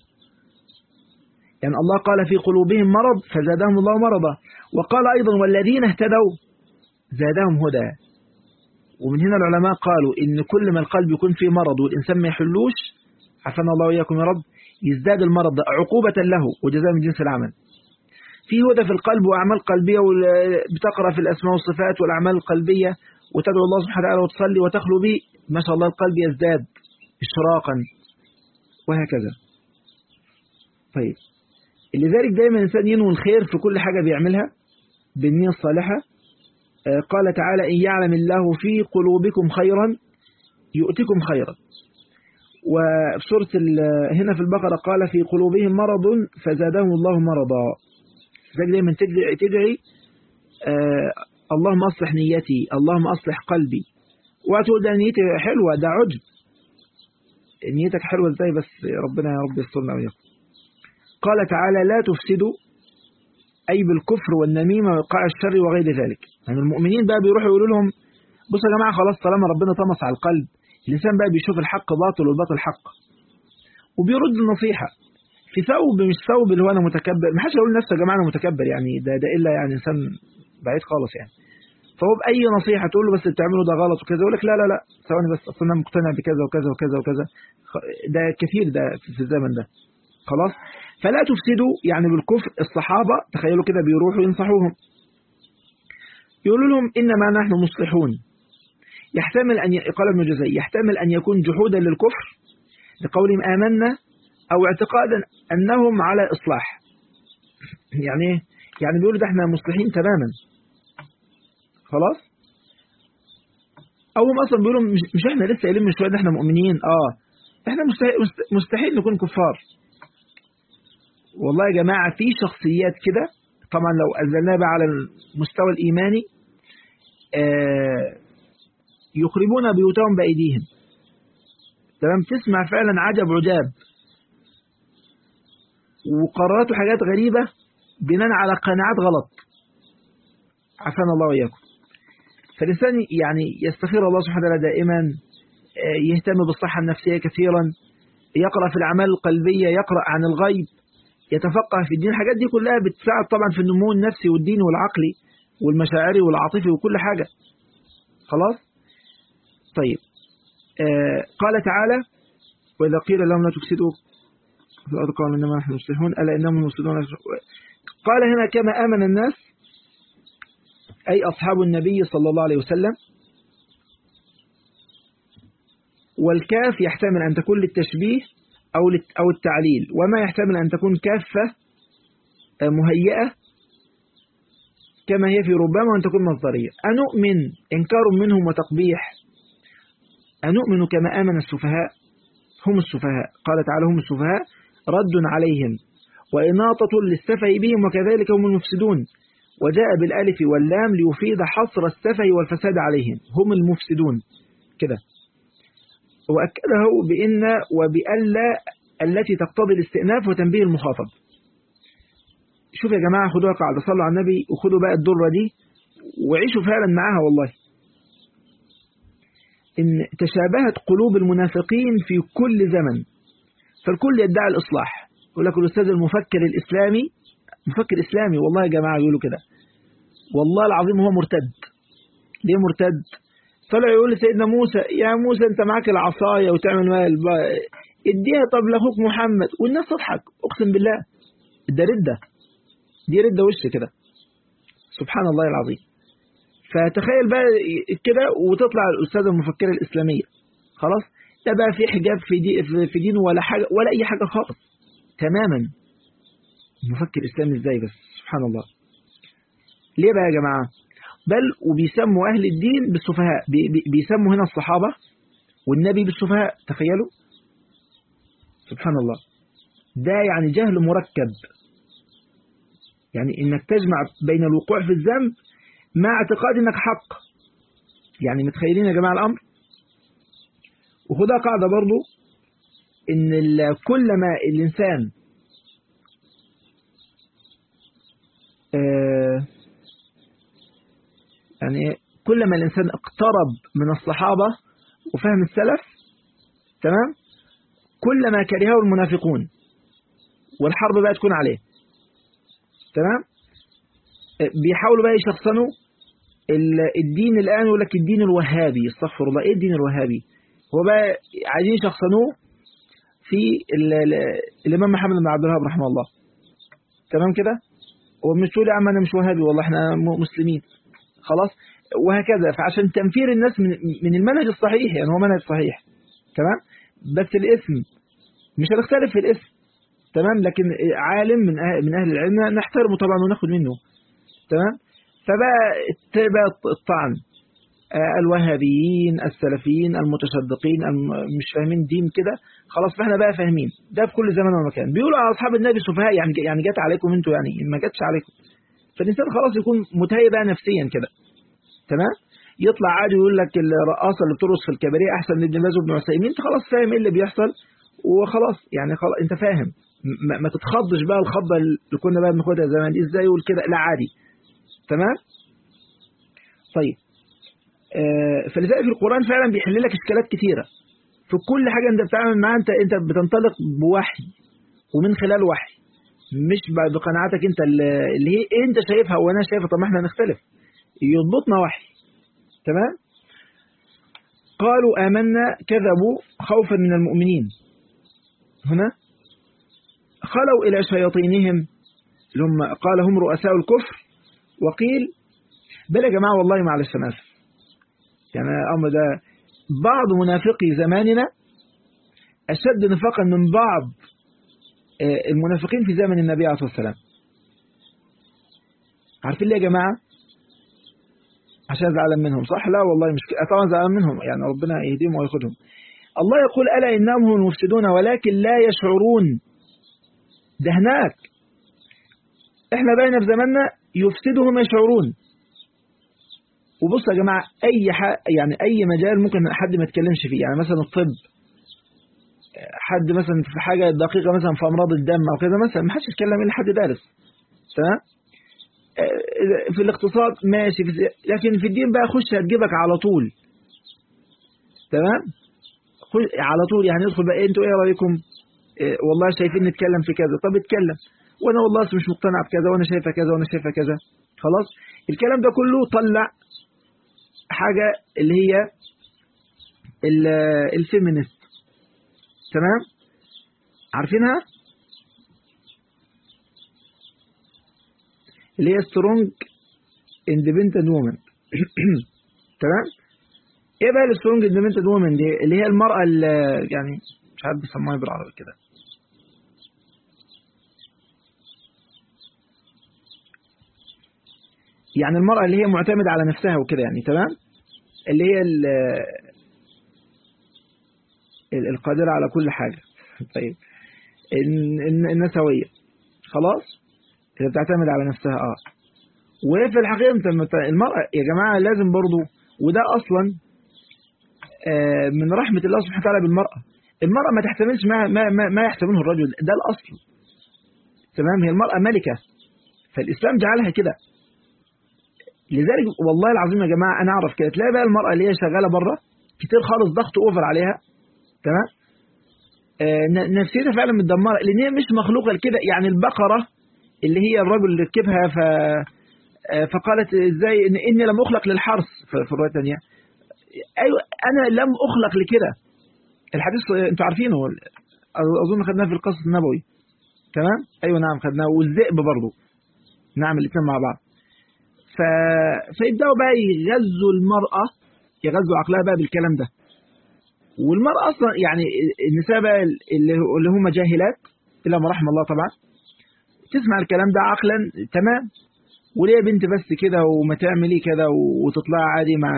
يعني الله قال في قلوبهم مرض فزادهم الله مرضا وقال أيضا والذين اهتدوا زادهم هدى ومن هنا العلماء قالوا إن كل ما القلب يكون فيه مرض والإنسان ما يحلوش عفنا الله وإياكم يا رب يزداد المرض عقوبة له وجزاء من جنس العمل في هدى في القلب وأعمال قلبية بتقرأ في الأسماء والصفات والأعمال القلبية وتدعو الله سبحانه وتعالى وتصلي وتخلو به ما شاء الله القلب يزداد اشراقا وهكذا طيب لذلك دايما الإنسان ينوي الخير في كل حاجة بيعملها بالنية الصالحة قال تعالى إن يعلم الله في قلوبكم خيرا يؤتكم خيرا وفي سورة هنا في البقرة قال في قلوبهم مرض فزادهم الله مرضا لذلك دايما تدعي, تدعي آه اللهم أصلح نيتي اللهم أصلح قلبي وتقول ده نيتي حلوة ده عجب نيتك حلوة ازاي بس ربنا يا رب يسترنا وياكم قال تعالى لا تفسدوا أي بالكفر والنميمة وإيقاع الشر وغير ذلك يعني المؤمنين بقى بيروحوا يقولوا لهم بصوا يا جماعة خلاص طالما ربنا طمس على القلب الإنسان بقى بيشوف الحق باطل والباطل حق وبيرد النصيحة في ثوب مش ثوب اللي هو أنا متكبر ما حدش يقول لنفسه يا جماعة أنا متكبر يعني ده ده إلا يعني إنسان بعيد خالص يعني فهو بأي نصيحة تقول له بس بتعمله ده غلط وكذا يقول لك لا لا لا ثواني بس أصل أنا مقتنع بكذا وكذا وكذا وكذا ده كثير ده في الزمن ده خلاص فلا تفسدوا يعني بالكفر الصحابة تخيلوا كده بيروحوا ينصحوهم يقولوا لهم إنما نحن مصلحون يحتمل أن ي... قال ابن جزي يحتمل أن يكون جحودا للكفر لقولهم آمنا أو اعتقادا أنهم على إصلاح يعني ايه؟ يعني بيقولوا ده احنا مصلحين تماما خلاص أو هم أصلا بيقولوا مش, مش احنا لسه قايلين من شوية ان احنا مؤمنين اه احنا مستحيل, مستحيل نكون كفار والله يا جماعة في شخصيات كده طبعا لو أنزلناها بقى على المستوى الإيماني آه يخربون بيوتهم بأيديهم تمام تسمع فعلا عجب عجاب وقرروا حاجات غريبة بناء على قناعات غلط عافانا الله وإياكم فالإنسان يعني يستخير الله سبحانه وتعالى دائما يهتم بالصحة النفسية كثيرا يقرأ في الأعمال القلبية يقرأ عن الغيب يتفقه في الدين الحاجات دي كلها بتساعد طبعا في النمو النفسي والديني والعقلي والمشاعري والعاطفي وكل حاجة خلاص طيب آه قال تعالى وإذا قيل لهم لا تفسدوا في الأرض قالوا إنما نحن مصلحون ألا إنهم المفسدون قال هنا كما آمن الناس أي أصحاب النبي صلى الله عليه وسلم والكاف يحتمل أن تكون للتشبيه أو أو التعليل وما يحتمل أن تكون كافة مهيئة كما هي في ربما وأن تكون مصدرية أنؤمن إنكار منهم وتقبيح أنؤمن كما آمن السفهاء هم السفهاء قال تعالى هم السفهاء رد عليهم وإناطة للسفه بهم وكذلك هم المفسدون وجاء بالالف واللام ليفيد حصر السفه والفساد عليهم هم المفسدون كده وأكده بإن وبألا التي تقتضي الاستئناف وتنبيه المخاطب شوف يا جماعة خدوها قاعدة صلوا على النبي وخدوا بقى الدرة دي وعيشوا فعلا معاها والله إن تشابهت قلوب المنافقين في كل زمن فالكل يدعي الإصلاح يقول لك الأستاذ المفكر الإسلامي مفكر إسلامي والله يا جماعة يقولوا كده والله العظيم هو مرتد ليه مرتد طلع يقول لسيدنا موسى يا موسى انت معاك العصاية وتعمل مال اديها طب لاخوك محمد والناس تضحك اقسم بالله ده ردة دي ردة وش كده سبحان الله العظيم فتخيل بقى كده وتطلع الأستاذة المفكرة الإسلامية خلاص ده بقى في حجاب في, دي في دينه ولا حاجة ولا أي حاجة خالص تماما مفكر إسلامي إزاي بس سبحان الله ليه بقى يا جماعة بل وبيسموا أهل الدين بالسفهاء بي بي بيسموا هنا الصحابة والنبي بالسفهاء تخيلوا سبحان الله ده يعني جهل مركب يعني انك تجمع بين الوقوع في الذنب مع اعتقاد انك حق يعني متخيلين يا جماعة الأمر وخدها قاعدة برضو ان كل ما الإنسان آه يعني كل ما الإنسان اقترب من الصحابة وفهم السلف تمام كل ما كرهه المنافقون والحرب بقى تكون عليه تمام بيحاولوا بقى يشخصنوا الدين الآن يقول لك الدين الوهابي استغفر الله ايه الدين الوهابي هو بقى عايزين يشخصنوه في الإمام محمد بن عبد الوهاب رحمه الله تمام كده ومش تقول يا عم أنا مش وهابي والله احنا مسلمين خلاص وهكذا فعشان تنفير الناس من من المنهج الصحيح يعني هو منهج صحيح تمام بس الاسم مش هنختلف في الاسم تمام لكن عالم من أهل من اهل العلم نحترمه طبعا وناخد منه تمام فبقى تبقى الطعن الوهابيين السلفيين المتشدقين مش فاهمين دين كده خلاص فاحنا بقى فاهمين ده في كل زمان ومكان بيقولوا على اصحاب النبي سفهاء يعني يعني جت عليكم انتوا يعني ما جاتش عليكم فالانسان خلاص يكون متهيئ بقى نفسيا كده تمام يطلع عادي يقول لك الرقاصه اللي بترقص في الكباريه احسن من ابن باز وابن عثيمين انت خلاص فاهم ايه اللي بيحصل وخلاص يعني خلاص انت فاهم ما, ما تتخضش بقى الخضه اللي كنا بقى بناخدها زمان دي ازاي يقول كده لا عادي تمام طيب آه فلذلك القران فعلا بيحل لك اشكالات كتيره في كل حاجه انت بتتعامل معاها انت انت بتنطلق بوحي ومن خلال وحي مش بقناعاتك انت اللي هي انت شايفها وانا شايفها طب ما احنا نختلف يضبطنا وحي تمام قالوا آمنا كذبوا خوفا من المؤمنين هنا خلوا إلى شياطينهم هم قال هم رؤساء الكفر وقيل بل يا جماعة والله معلش أنا آسف يعني الأمر ده بعض منافقي زماننا أشد نفاقا من بعض المنافقين في زمن النبي عليه الصلاة والسلام عارفين ليه يا جماعة عشان زعلان منهم صح لا والله مش طبعا زعلان منهم يعني ربنا يهديهم وياخذهم الله يقول ألا إنهم هم المفسدون ولكن لا يشعرون ده هناك احنا بقينا في زماننا يفسدوا هم يشعرون وبصوا يا جماعة أي ح... يعني أي مجال ممكن حد ما يتكلمش فيه يعني مثلا الطب حد مثلا في حاجة دقيقة مثلا في أمراض الدم أو كذا مثلا ما حدش يتكلم إلا حد دارس تمام في الاقتصاد ماشي في لكن في الدين بقى خش هتجيبك على طول تمام على طول يعني ندخل بقى انتوا ايه رايكم إيه والله شايفين نتكلم في كذا طب اتكلم وانا والله مش مقتنع بكذا وانا شايفه كذا وانا شايفه كذا خلاص الكلام ده كله طلع حاجة اللي هي الفيمينست تمام عارفينها اللي هي سترونج اندبندنت وومن تمام ايه بقى السترونج اندبندنت وومن دي اللي هي المرأة اللي يعني مش عارف بيسموها بالعربي كده يعني المرأة اللي هي معتمدة على نفسها وكده يعني تمام اللي هي القادرة على كل حاجة طيب النسوية خلاص اللي بتعتمد على نفسها اه وفي الحقيقة المرأة يا جماعة لازم برضو وده أصلا آه من رحمة الله سبحانه وتعالى بالمرأة المرأة ما تحتملش ما, ما, ما, ما يحتمله الرجل ده الأصل تمام هي المرأة ملكة فالإسلام جعلها كده لذلك والله العظيم يا جماعة أنا أعرف كده تلاقي بقى المرأة اللي هي شغالة بره كتير خالص ضغط أوفر عليها تمام آه نفسيتها فعلا متدمرة لأن هي مش مخلوقة كده يعني البقرة اللي هي الرجل اللي ركبها ف آه فقالت ازاي إن إني لم أخلق للحرث في الرواية الثانية أيوة أنا لم أخلق لكده الحديث أنتوا عارفينه أظن خدناه في القصص النبوي تمام أيوة نعم خدناه والذئب برضه نعم الاثنين مع بعض ف... فيبدأوا بقى يغذوا المرأة يغذوا عقلها بقى بالكلام ده والمرأة أصلا يعني النساء بقى اللي, اللي هم جاهلات إلا ما رحم الله طبعا تسمع الكلام ده عقلا تمام وليه بنت بس كده وما تعملي كده وتطلعي عادي مع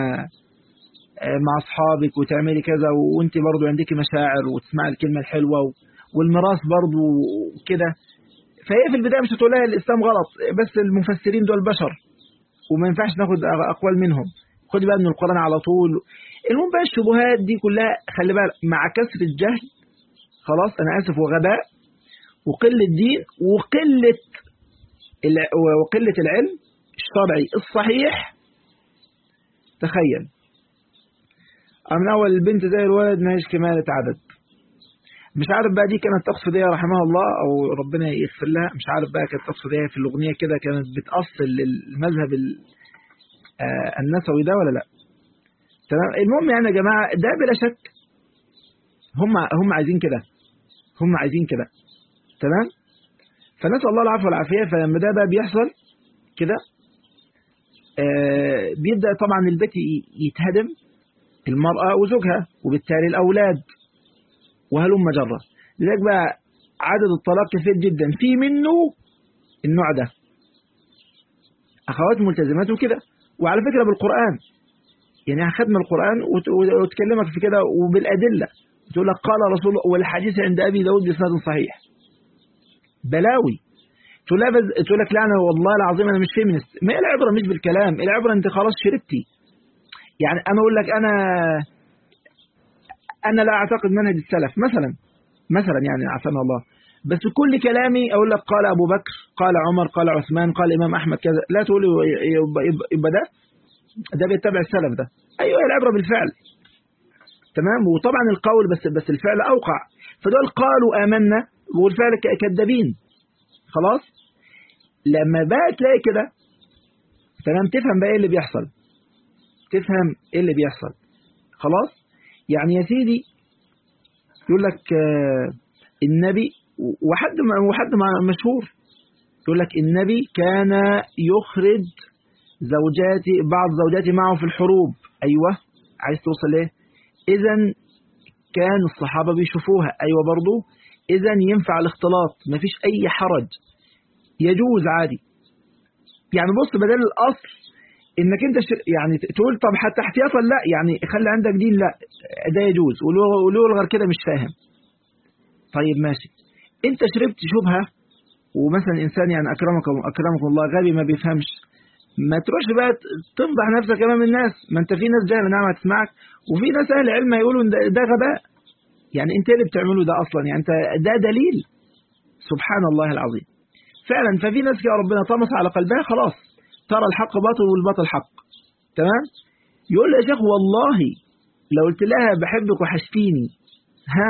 مع أصحابك وتعملي كذا وانت برضو عندك مشاعر وتسمعي الكلمة الحلوة والميراث برضو كده فهي في البداية مش هتقول لها الإسلام غلط بس المفسرين دول بشر وما ينفعش ناخد أقوال منهم خدي بقى من القرآن على طول المهم بقى الشبهات دي كلها خلي بالك مع كثرة الجهل خلاص أنا آسف وغباء وقلة دين وقلة وقلة العلم الشرعي الصحيح تخيل من أول البنت زي الولد ما هيش كمالة عدد مش عارف بقى دي كانت تقصد ايه رحمها الله او ربنا يغفر لها مش عارف بقى كانت تقصد ايه في الاغنيه كده كانت بتاصل للمذهب النسوي ده ولا لا تمام المهم يعني يا جماعه ده بلا شك هم هم عايزين كده هم عايزين كده تمام فنسال الله العفو والعافيه فلما ده بقى بيحصل كده آه بيبدأ طبعا البيت يتهدم المرأة وزوجها وبالتالي الأولاد وهلم جرة لذلك بقى عدد الطلاق كثير جدا في منه النوع ده أخوات ملتزمات وكده وعلى فكرة بالقرآن يعني ختم القرآن وتكلمك في كده وبالأدلة تقول لك قال رسول الله والحديث عند أبي داود بإسناد صحيح بلاوي تقول لها بز... تقول لك لا أنا والله العظيم أنا مش فيمنست ما هي العبرة مش بالكلام العبرة أنت خلاص شربتي يعني أنا أقول لك أنا أنا لا أعتقد منهج السلف مثلا مثلا يعني عافانا الله بس كل كلامي أقول لك قال أبو بكر قال عمر قال عثمان قال إمام أحمد كذا لا تقولي يبقى ده ده بيتبع السلف ده أيوة العبرة بالفعل تمام وطبعا القول بس بس الفعل أوقع فدول قالوا آمنا والفعل كذابين خلاص لما بقى تلاقي كده تمام تفهم بقى ايه اللي بيحصل تفهم ايه اللي بيحصل خلاص يعني يا سيدي يقول لك آه النبي وحد وحد مشهور يقول لك النبي كان يخرج زوجاتي بعض زوجاتي معه في الحروب ايوه عايز توصل ايه اذا كان الصحابه بيشوفوها ايوه برضو اذا ينفع الاختلاط مفيش اي حرج يجوز عادي يعني بص بدل الاصل انك انت شر... يعني تقول طب حتى احتياطا لا يعني خلي عندك دين لا ده يجوز ولو غير كده مش فاهم طيب ماشي انت شربت شبهه ومثلا انسان يعني اكرمكم اكرمكم الله غبي ما بيفهمش ما تروحش بقى تفضح نفسك امام الناس ما انت في ناس جاهله نعم هتسمعك وفي ناس اهل علم هيقولوا ده, ده غباء يعني انت اللي بتعمله ده اصلا يعني انت ده دليل سبحان الله العظيم فعلا ففي ناس يا ربنا طمس على قلبها خلاص ترى الحق باطل والباطل حق تمام يقول له يا شيخ والله لو قلت لها بحبك وحشتيني ها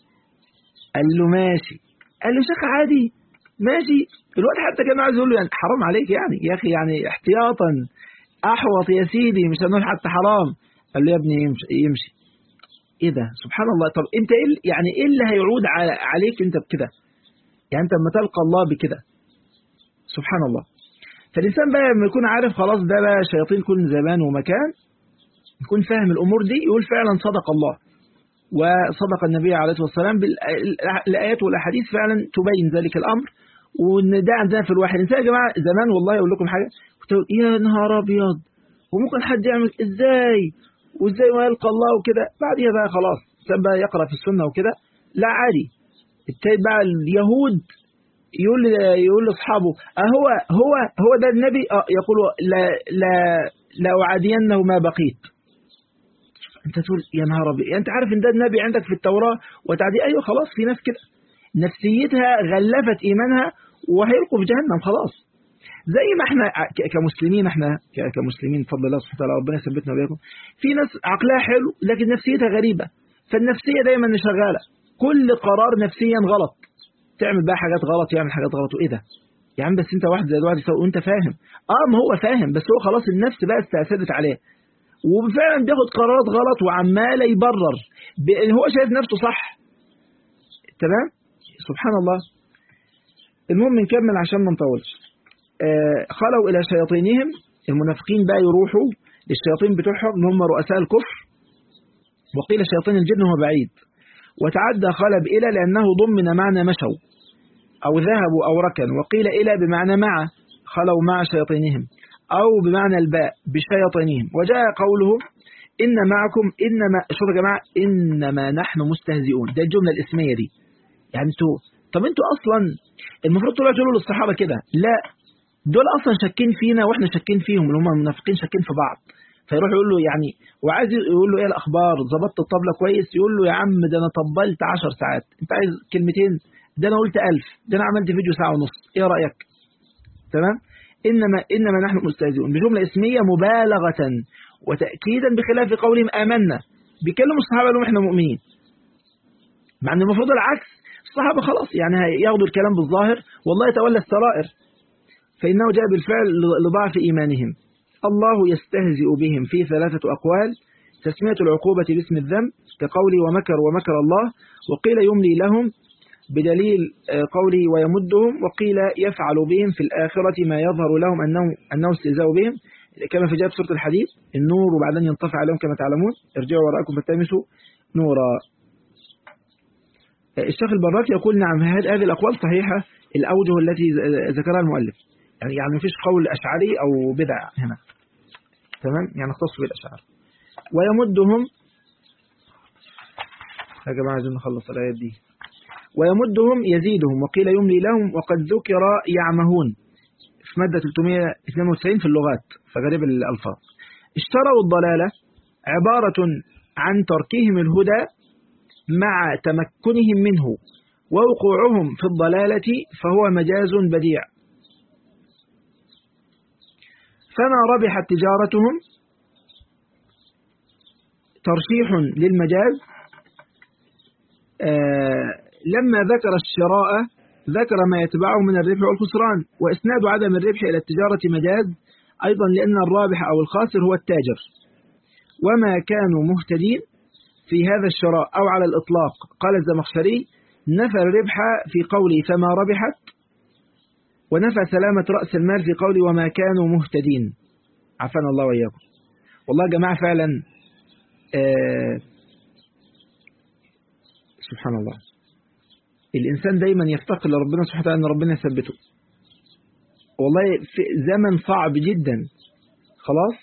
قال له ماشي قال له شيخ عادي ماشي الواد حتى كان عايز يقول له يعني حرام عليك يعني يا اخي يعني احتياطا احوط يا سيدي مش هنقول حتى حرام قال له يا ابني يمشي, يمشي. ايه ده سبحان الله طب انت ايه يعني ايه اللي هيعود عليك انت بكده يعني انت لما تلقى الله بكده سبحان الله فالإنسان بقى لما يكون عارف خلاص ده بقى شياطين كل زمان ومكان يكون فاهم الأمور دي يقول فعلا صدق الله وصدق النبي عليه الصلاة والسلام بالآيات والأحاديث فعلا تبين ذلك الأمر وإن ده عندنا في الواحد إنسان يا جماعة زمان والله أقول لكم حاجة كنت أقول يا نهار أبيض وممكن حد يعمل إزاي وإزاي ما يلقى الله وكده بعديها بقى خلاص بقى يقرأ في السنة وكده لا عادي التالي بقى اليهود يقول يقول لاصحابه هو هو هو ده النبي اه يقول لا لا لا اعادينه ما بقيت انت تقول يا نهار ابيض انت عارف ان ده النبي عندك في التوراه وتعدي ايوه خلاص في ناس كده نفسيتها غلفت ايمانها وهيلقوا في جهنم خلاص زي ما احنا كمسلمين احنا كمسلمين بفضل الله سبحانه وتعالى ربنا يثبتنا وياكم في ناس عقلها حلو لكن نفسيتها غريبه فالنفسيه دايما شغاله كل قرار نفسيا غلط تعمل بقى حاجات غلط يعمل حاجات غلط وايه ده يا عم بس انت واحد زي واحد يسوي وانت فاهم اه ما هو فاهم بس هو خلاص النفس بقى استأثرت عليه وفعلا بياخد قرارات غلط وعمال يبرر هو شايف نفسه صح تمام سبحان الله المهم نكمل عشان ما نطولش آه خلوا الى شياطينهم المنافقين بقى يروحوا للشياطين بتوعهم اللي هم رؤساء الكفر وقيل شياطين الجن هو بعيد وتعدى خلب إلى لأنه ضمن معنى مشوا أو ذهبوا أو ركنوا وقيل إلى بمعنى مع خلوا مع شياطينهم أو بمعنى الباء بشياطينهم وجاء قوله إن معكم إنما شوفوا يا جماعة إنما نحن مستهزئون ده الجملة الاسمية دي يعني انتوا طب انتوا أصلا المفروض طلعوا تقولوا للصحابة كده لا دول أصلا شاكين فينا وإحنا شاكين فيهم اللي هم المنافقين شاكين في بعض فيروح يقول له يعني وعايز يقول له ايه الاخبار ظبطت الطبله كويس يقول له يا عم ده انا طبلت 10 ساعات انت عايز كلمتين ده انا قلت 1000 ده انا عملت فيديو ساعه ونص ايه رايك تمام انما انما نحن مستهزئون بجمله اسميه مبالغه وتاكيدا بخلاف قولهم امنا بيكلموا الصحابه لهم احنا مؤمنين مع ان المفروض العكس الصحابه خلاص يعني ياخدوا الكلام بالظاهر والله يتولى السرائر فانه جاء بالفعل لضعف ايمانهم الله يستهزئ بهم في ثلاثة أقوال تسمية العقوبة باسم الذنب كقولي ومكر ومكر الله وقيل يملي لهم بدليل قولي ويمدهم وقيل يفعل بهم في الآخرة ما يظهر لهم أنه, أنه استهزاء بهم كما في جاب سورة الحديث النور وبعدين ينطفئ عليهم كما تعلمون ارجعوا وراءكم فالتمسوا نورا الشيخ البراك يقول نعم هذه الأقوال صحيحة الأوجه التي ذكرها المؤلف يعني يعني مفيش قول أشعري أو بدع هنا تمام يعني اختص بالأشعار ويمدهم يا جماعة عايزين نخلص الآيات دي ويمدهم يزيدهم وقيل يملي لهم وقد ذكر يعمهون في مادة 392 في اللغات فغريب الألفاظ اشتروا الضلالة عبارة عن تركهم الهدى مع تمكنهم منه ووقوعهم في الضلالة فهو مجاز بديع فما ربحت تجارتهم ترشيح للمجاز آه لما ذكر الشراء ذكر ما يتبعه من الربح والخسران وإسناد عدم الربح إلى التجارة مجاز أيضا لأن الرابح أو الخاسر هو التاجر وما كانوا مهتدين في هذا الشراء أو على الإطلاق قال الزمخشري نفى الربح في قوله فما ربحت ونفى سلامة رأس المال في قوله وما كانوا مهتدين عفانا الله وإياكم والله يا جماعة فعلا آه سبحان الله الإنسان دايما يفتقر لربنا سبحانه وتعالى أن ربنا يثبته والله في زمن صعب جدا خلاص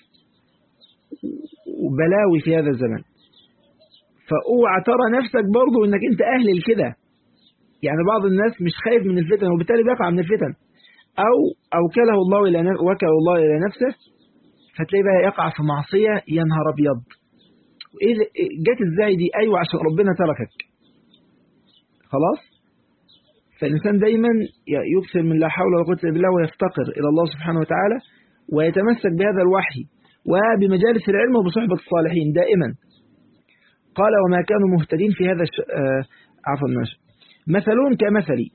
وبلاوي في هذا الزمن فاوعى ترى نفسك برضو انك انت اهل لكده يعني بعض الناس مش خايف من الفتن وبالتالي بيقع من الفتن او اوكله الله الى وكل الله الى نفسه فتلاقيه بقى يقع في معصيه يا نهار ابيض ايه جت ازاي دي ايوه عشان ربنا تركك خلاص فالإنسان دايما يكثر من لا حول ولا قوة إلا بالله ويفتقر إلى الله سبحانه وتعالى ويتمسك بهذا الوحي وبمجالس العلم وبصحبة الصالحين دائما قال وما كانوا مهتدين في هذا الش... آه عفوا ماشي مثلون كمثلي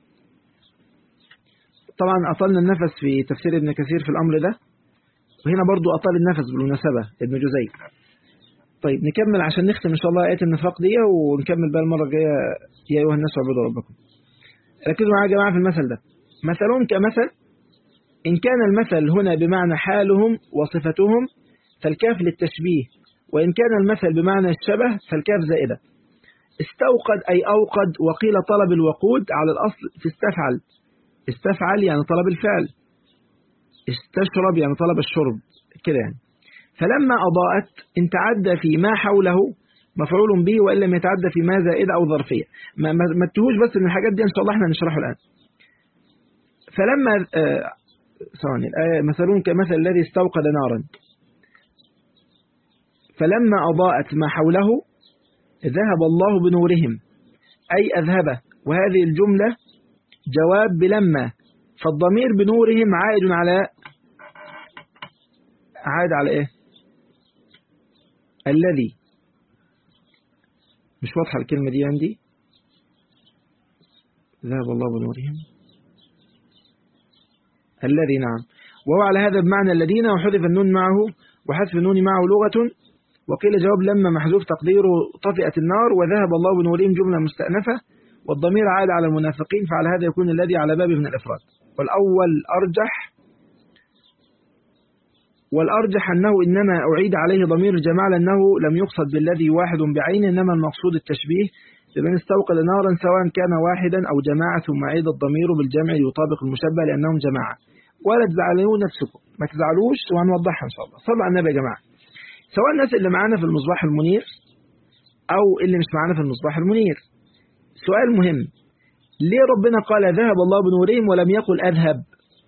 طبعا أطلنا النفس في تفسير ابن كثير في الأمر ده وهنا برضو أطال النفس بالمناسبة ابن جزي طيب نكمل عشان نختم إن شاء الله آية النفاق دي ونكمل بقى المرة الجاية يا أيها الناس اعبدوا ربكم ركزوا معايا يا جماعة في المثل ده مثلون كمثل إن كان المثل هنا بمعنى حالهم وصفتهم فالكاف للتشبيه وإن كان المثل بمعنى الشبه فالكاف زائدة استوقد أي أوقد وقيل طلب الوقود على الأصل في استفعل استفعل يعني طلب الفعل استشرب يعني طلب الشرب كده يعني فلما أضاءت ان تعدى في ما حوله مفعول به وإن لم يتعدى في ما زائدة أو ظرفية ما, ما, ما تهوش بس ان الحاجات دي إن شاء الله احنا نشرحه الآن فلما ثواني آه الآية مثلون كمثل الذي استوقد نارا فلما أضاءت ما حوله ذهب الله بنورهم أي أذهبه وهذه الجملة جواب بلما فالضمير بنورهم عائد على عائد على إيه الذي مش واضحة الكلمة دي عندي ذهب الله بنورهم الذي نعم وهو على هذا بمعنى الذين وحذف النون معه وحذف النون معه لغة وقيل جواب لما محذوف تقديره طفئت النار وذهب الله بنورهم جملة مستأنفة والضمير عاد على المنافقين فعلى هذا يكون الذي على بابه من الإفراد والأول أرجح والأرجح أنه إنما أعيد عليه ضمير الجماعة لأنه لم يقصد بالذي واحد بعين إنما المقصود التشبيه لمن استوقد نارا سواء كان واحدا أو جماعة ثم عيد الضمير بالجمع يطابق المشبه لأنهم جماعة ولا تزعلوا نفسكم ما تزعلوش وهنوضحها إن شاء الله صلوا على النبي يا جماعة سواء الناس اللي معانا في المصباح المنير أو اللي مش معانا في المصباح المنير سؤال مهم ليه ربنا قال ذهب الله بنورهم ولم يقل أذهب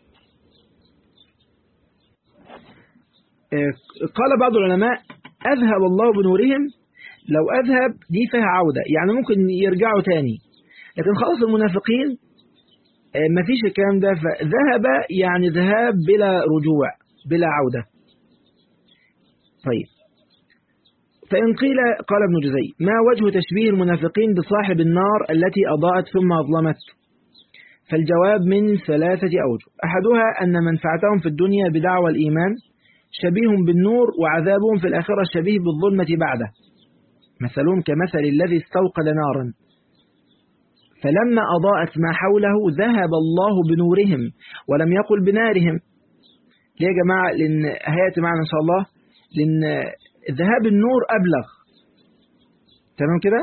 قال بعض العلماء أذهب الله بنورهم لو أذهب دي فيها عودة يعني ممكن يرجعوا تاني لكن خلاص المنافقين ما فيش الكلام ده فذهب يعني ذهاب بلا رجوع بلا عودة طيب فإن قيل قال ابن جزي ما وجه تشبيه المنافقين بصاحب النار التي أضاءت ثم أظلمت فالجواب من ثلاثة أوجه أحدها أن منفعتهم في الدنيا بدعوى الإيمان شبيه بالنور وعذابهم في الآخرة شبيه بالظلمة بعده مثلهم كمثل الذي استوقد نارا فلما أضاءت ما حوله ذهب الله بنورهم ولم يقل بنارهم ليه يا جماعة لأن هيأتي معنا إن شاء الله لأن ذهاب النور أبلغ تمام كده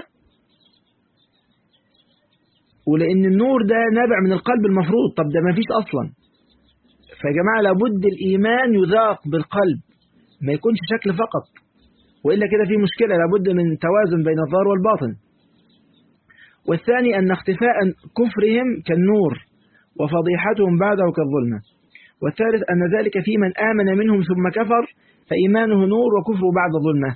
ولأن النور ده نابع من القلب المفروض طب ده ما فيش أصلا فيا جماعة لابد الإيمان يذاق بالقلب ما يكونش شكل فقط وإلا كده في مشكلة لابد من توازن بين الظاهر والباطن والثاني أن اختفاء كفرهم كالنور وفضيحتهم بعده كالظلمة والثالث أن ذلك في من آمن منهم ثم كفر فإيمانه نور وكفره بعد ظلمة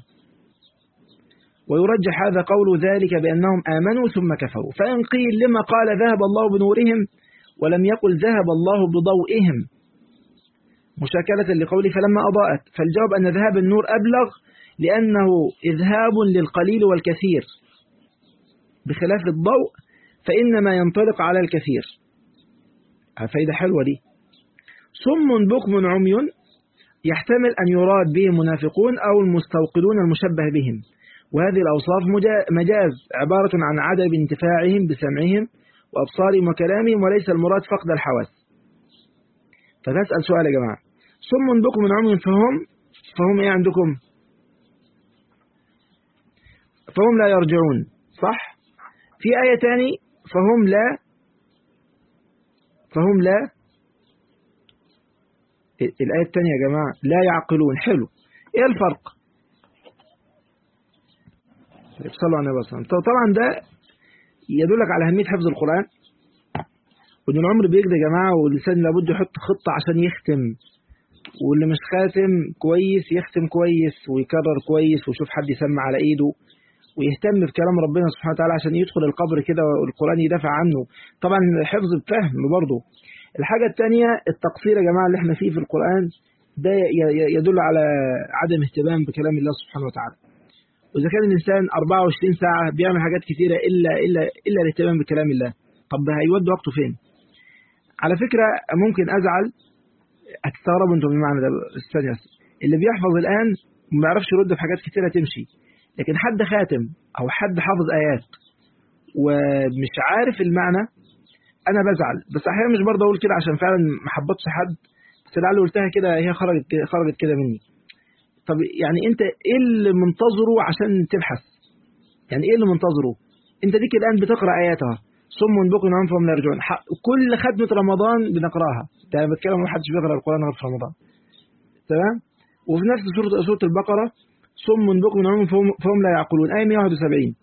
ويرجح هذا قول ذلك بأنهم آمنوا ثم كفروا فإن قيل لما قال ذهب الله بنورهم ولم يقل ذهب الله بضوئهم مشاكلة لقوله فلما أضاءت فالجواب أن ذهاب النور أبلغ لأنه إذهاب للقليل والكثير بخلاف الضوء فإنما ينطلق على الكثير فايدة حلوة دي صم بكم عمي يحتمل أن يراد به منافقون أو المستوقدون المشبه بهم وهذه الأوصاف مجاز عبارة عن عدم انتفاعهم بسمعهم وأبصارهم وكلامهم وليس المراد فقد الحواس فبسأل سؤال يا جماعة صم بكم عمي فهم فهم إيه عندكم فهم لا يرجعون صح في آية تاني فهم لا فهم لا الآية الثانية يا جماعة لا يعقلون حلو إيه الفرق صلوا على النبي صلى الله عليه وسلم طبعا ده يدلك على أهمية حفظ القرآن وإن العمر بيجري يا جماعة والإنسان لابد يحط خطة عشان يختم واللي مش خاتم كويس يختم كويس ويكرر كويس ويشوف حد يسمع على إيده ويهتم بكلام ربنا سبحانه وتعالى عشان يدخل القبر كده والقرآن يدافع عنه طبعا حفظ بفهم برضه الحاجة الثانية التقصير يا جماعة اللي احنا فيه في القرآن ده يدل على عدم اهتمام بكلام الله سبحانه وتعالى وإذا كان الإنسان 24 ساعة بيعمل حاجات كثيرة إلا إلا إلا الاهتمام بكلام الله طب هيودي وقته فين؟ على فكرة ممكن أزعل هتستغربوا أنتم بمعنى ده استنى اللي بيحفظ الآن ما بيعرفش يرد في حاجات كثيرة تمشي لكن حد خاتم أو حد حافظ آيات ومش عارف المعنى أنا بزعل بس أحيانا مش برضه أقول كده عشان فعلا ما حبطش حد بس لعل قلتها كده هي خرجت كده خرجت كده مني طب يعني أنت إيه اللي منتظره عشان تبحث يعني إيه اللي منتظره أنت ديك الآن بتقرأ آياتها صم بكم عن فهم لا يرجعون كل ختمة رمضان بنقراها ده أنا بتكلم ما حدش بيقرأ القرآن غير في رمضان تمام وفي نفس سورة سورة البقرة صم بكم عن فهم لا يعقلون آية 171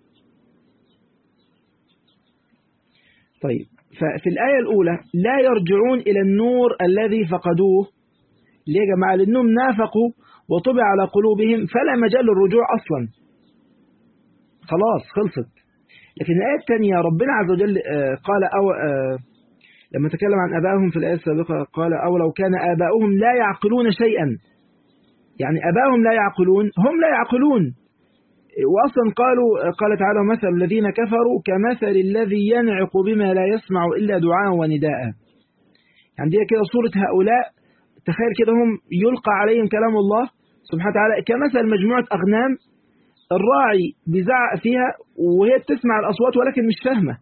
طيب ففي الآية الأولى لا يرجعون إلى النور الذي فقدوه ليه يا جماعة لأنهم نافقوا وطبع على قلوبهم فلا مجال للرجوع أصلا خلاص خلصت لكن الآية الثانية ربنا عز وجل قال أو لما تكلم عن أبائهم في الآية السابقة قال أو لو كان آباؤهم لا يعقلون شيئا يعني أبائهم لا يعقلون هم لا يعقلون وأصلا قالوا قال تعالى مثل الذين كفروا كمثل الذي ينعق بما لا يسمع إلا دعاء ونداء يعني دي كده صورة هؤلاء تخيل كده هم يلقى عليهم كلام الله سبحانه وتعالى كمثل مجموعة أغنام الراعي بيزعق فيها وهي بتسمع الأصوات ولكن مش فاهمة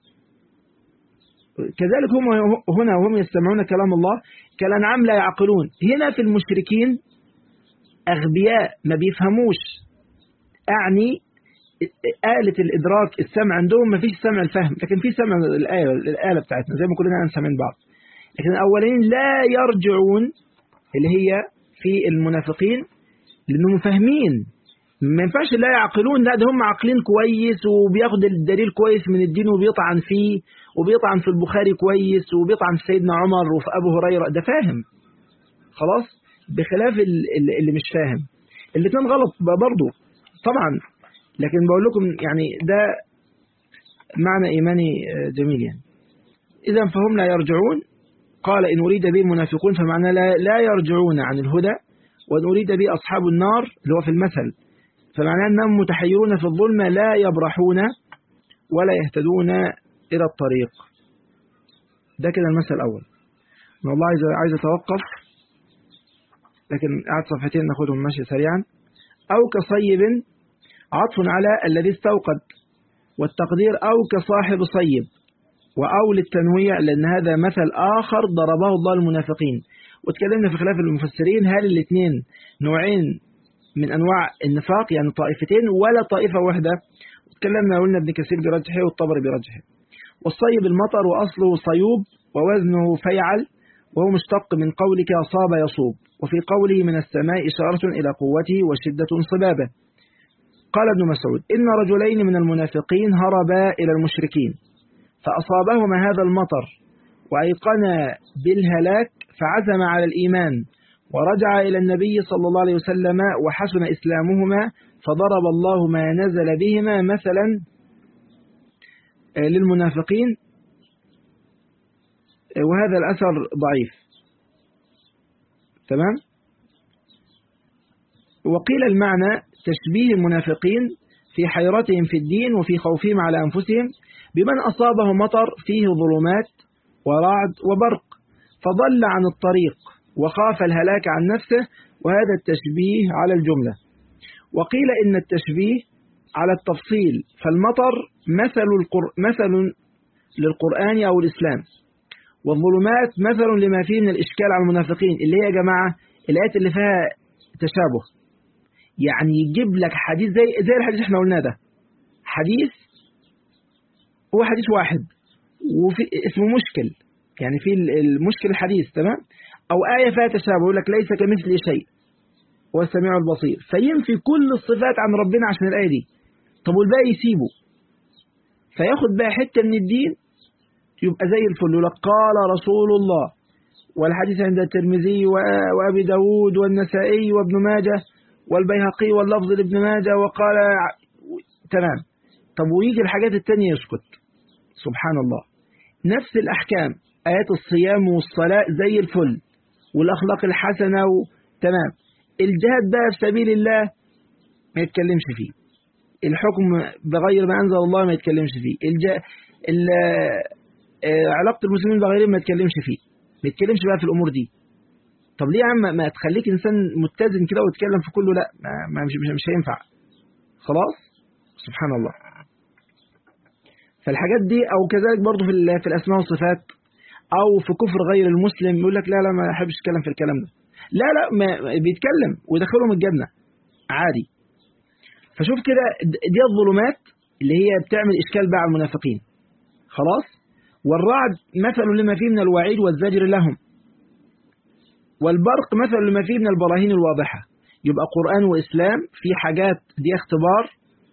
كذلك هم هنا وهم يستمعون كلام الله كالأنعام لا يعقلون هنا في المشركين أغبياء ما بيفهموش أعني آلة الإدراك السمع عندهم ما فيش سمع الفهم لكن في سمع الآية الآلة بتاعتنا زي ما كلنا سامعين بعض لكن الأولين لا يرجعون اللي هي في المنافقين لأنهم فاهمين ما ينفعش لا يعقلون لا ده هم عاقلين كويس وبياخد الدليل كويس من الدين وبيطعن فيه وبيطعن في البخاري كويس وبيطعن في سيدنا عمر وفي أبو هريرة ده فاهم خلاص بخلاف اللي مش فاهم الاثنين غلط برضه طبعا لكن بقول لكم يعني ده معنى إيماني جميل يعني إذا فهم لا يرجعون قال إن أريد به منافقون فمعنى لا, لا يرجعون عن الهدى وإن أريد به أصحاب النار اللي هو في المثل فمعناه أنهم متحيرون في الظلمة لا يبرحون ولا يهتدون إلى الطريق ده كده المثل الأول من الله عايز عايز أتوقف لكن قعد صفحتين ناخدهم ماشي سريعا أو كصيب عطف على الذي استوقد والتقدير أو كصاحب صيب وأو للتنويع لأن هذا مثل آخر ضربه الله المنافقين واتكلمنا في خلاف المفسرين هل الاثنين نوعين من أنواع النفاق يعني طائفتين ولا طائفة واحدة اتكلمنا قلنا ابن كثير برجحه والطبري برجحه والصيب المطر وأصله صيوب ووزنه فيعل وهو مشتق من قولك أصاب يصوب وفي قوله من السماء إشارة إلى قوته وشدة انصبابه قال ابن مسعود إن رجلين من المنافقين هربا إلى المشركين فأصابهما هذا المطر وأيقنا بالهلاك فعزم على الإيمان ورجع إلى النبي صلى الله عليه وسلم وحسن إسلامهما فضرب الله ما نزل بهما مثلا للمنافقين وهذا الأثر ضعيف تمام وقيل المعنى تشبيه المنافقين في حيرتهم في الدين وفي خوفهم على أنفسهم بمن أصابه مطر فيه ظلمات ورعد وبرق فضل عن الطريق وخاف الهلاك عن نفسه وهذا التشبيه على الجملة وقيل إن التشبيه على التفصيل فالمطر مثل, القر... مثل للقرآن أو الإسلام والظلمات مثل لما فيه من الإشكال على المنافقين اللي هي يا جماعة الآيات اللي فيها تشابه يعني يجيب لك حديث زي زي الحديث احنا قلناه ده حديث هو حديث واحد وفي اسمه مشكل يعني في المشكل الحديث تمام أو آية فيها تشابه يقول لك ليس كمثل شيء هو السميع البصير فينفي كل الصفات عن ربنا عشان الآية دي طب والباقي يسيبه فياخد بقى حتة من الدين يبقى زي الفل يقول لك قال رسول الله والحديث عند الترمذي وأبي داود والنسائي وابن ماجه والبيهقي واللفظ لابن ماجه وقال تمام طب ويجي الحاجات التانية يسكت سبحان الله نفس الأحكام آيات الصيام والصلاة زي الفل والأخلاق الحسنة تمام الجهاد بقى في سبيل الله ما يتكلمش فيه الحكم بغير ما أنزل الله ما يتكلمش فيه الج... ال... علاقة المسلمين بغيرهم ما يتكلمش فيه ما يتكلمش بقى في الأمور دي طب ليه يا عم ما تخليك إنسان متزن كده وتتكلم في كله لا ما مش, مش, مش هينفع خلاص سبحان الله فالحاجات دي أو كذلك برضو في, في الأسماء والصفات أو في كفر غير المسلم يقول لك لا لا ما أحبش أتكلم في الكلام ده لا لا ما بيتكلم ويدخلهم الجنة عادي فشوف كده دي الظلمات اللي هي بتعمل إشكال بقى على المنافقين خلاص والرعد مثل لما فيه من الوعيد والزجر لهم والبرق مثل لما فيه من البراهين الواضحة يبقى قرآن وإسلام في حاجات دي اختبار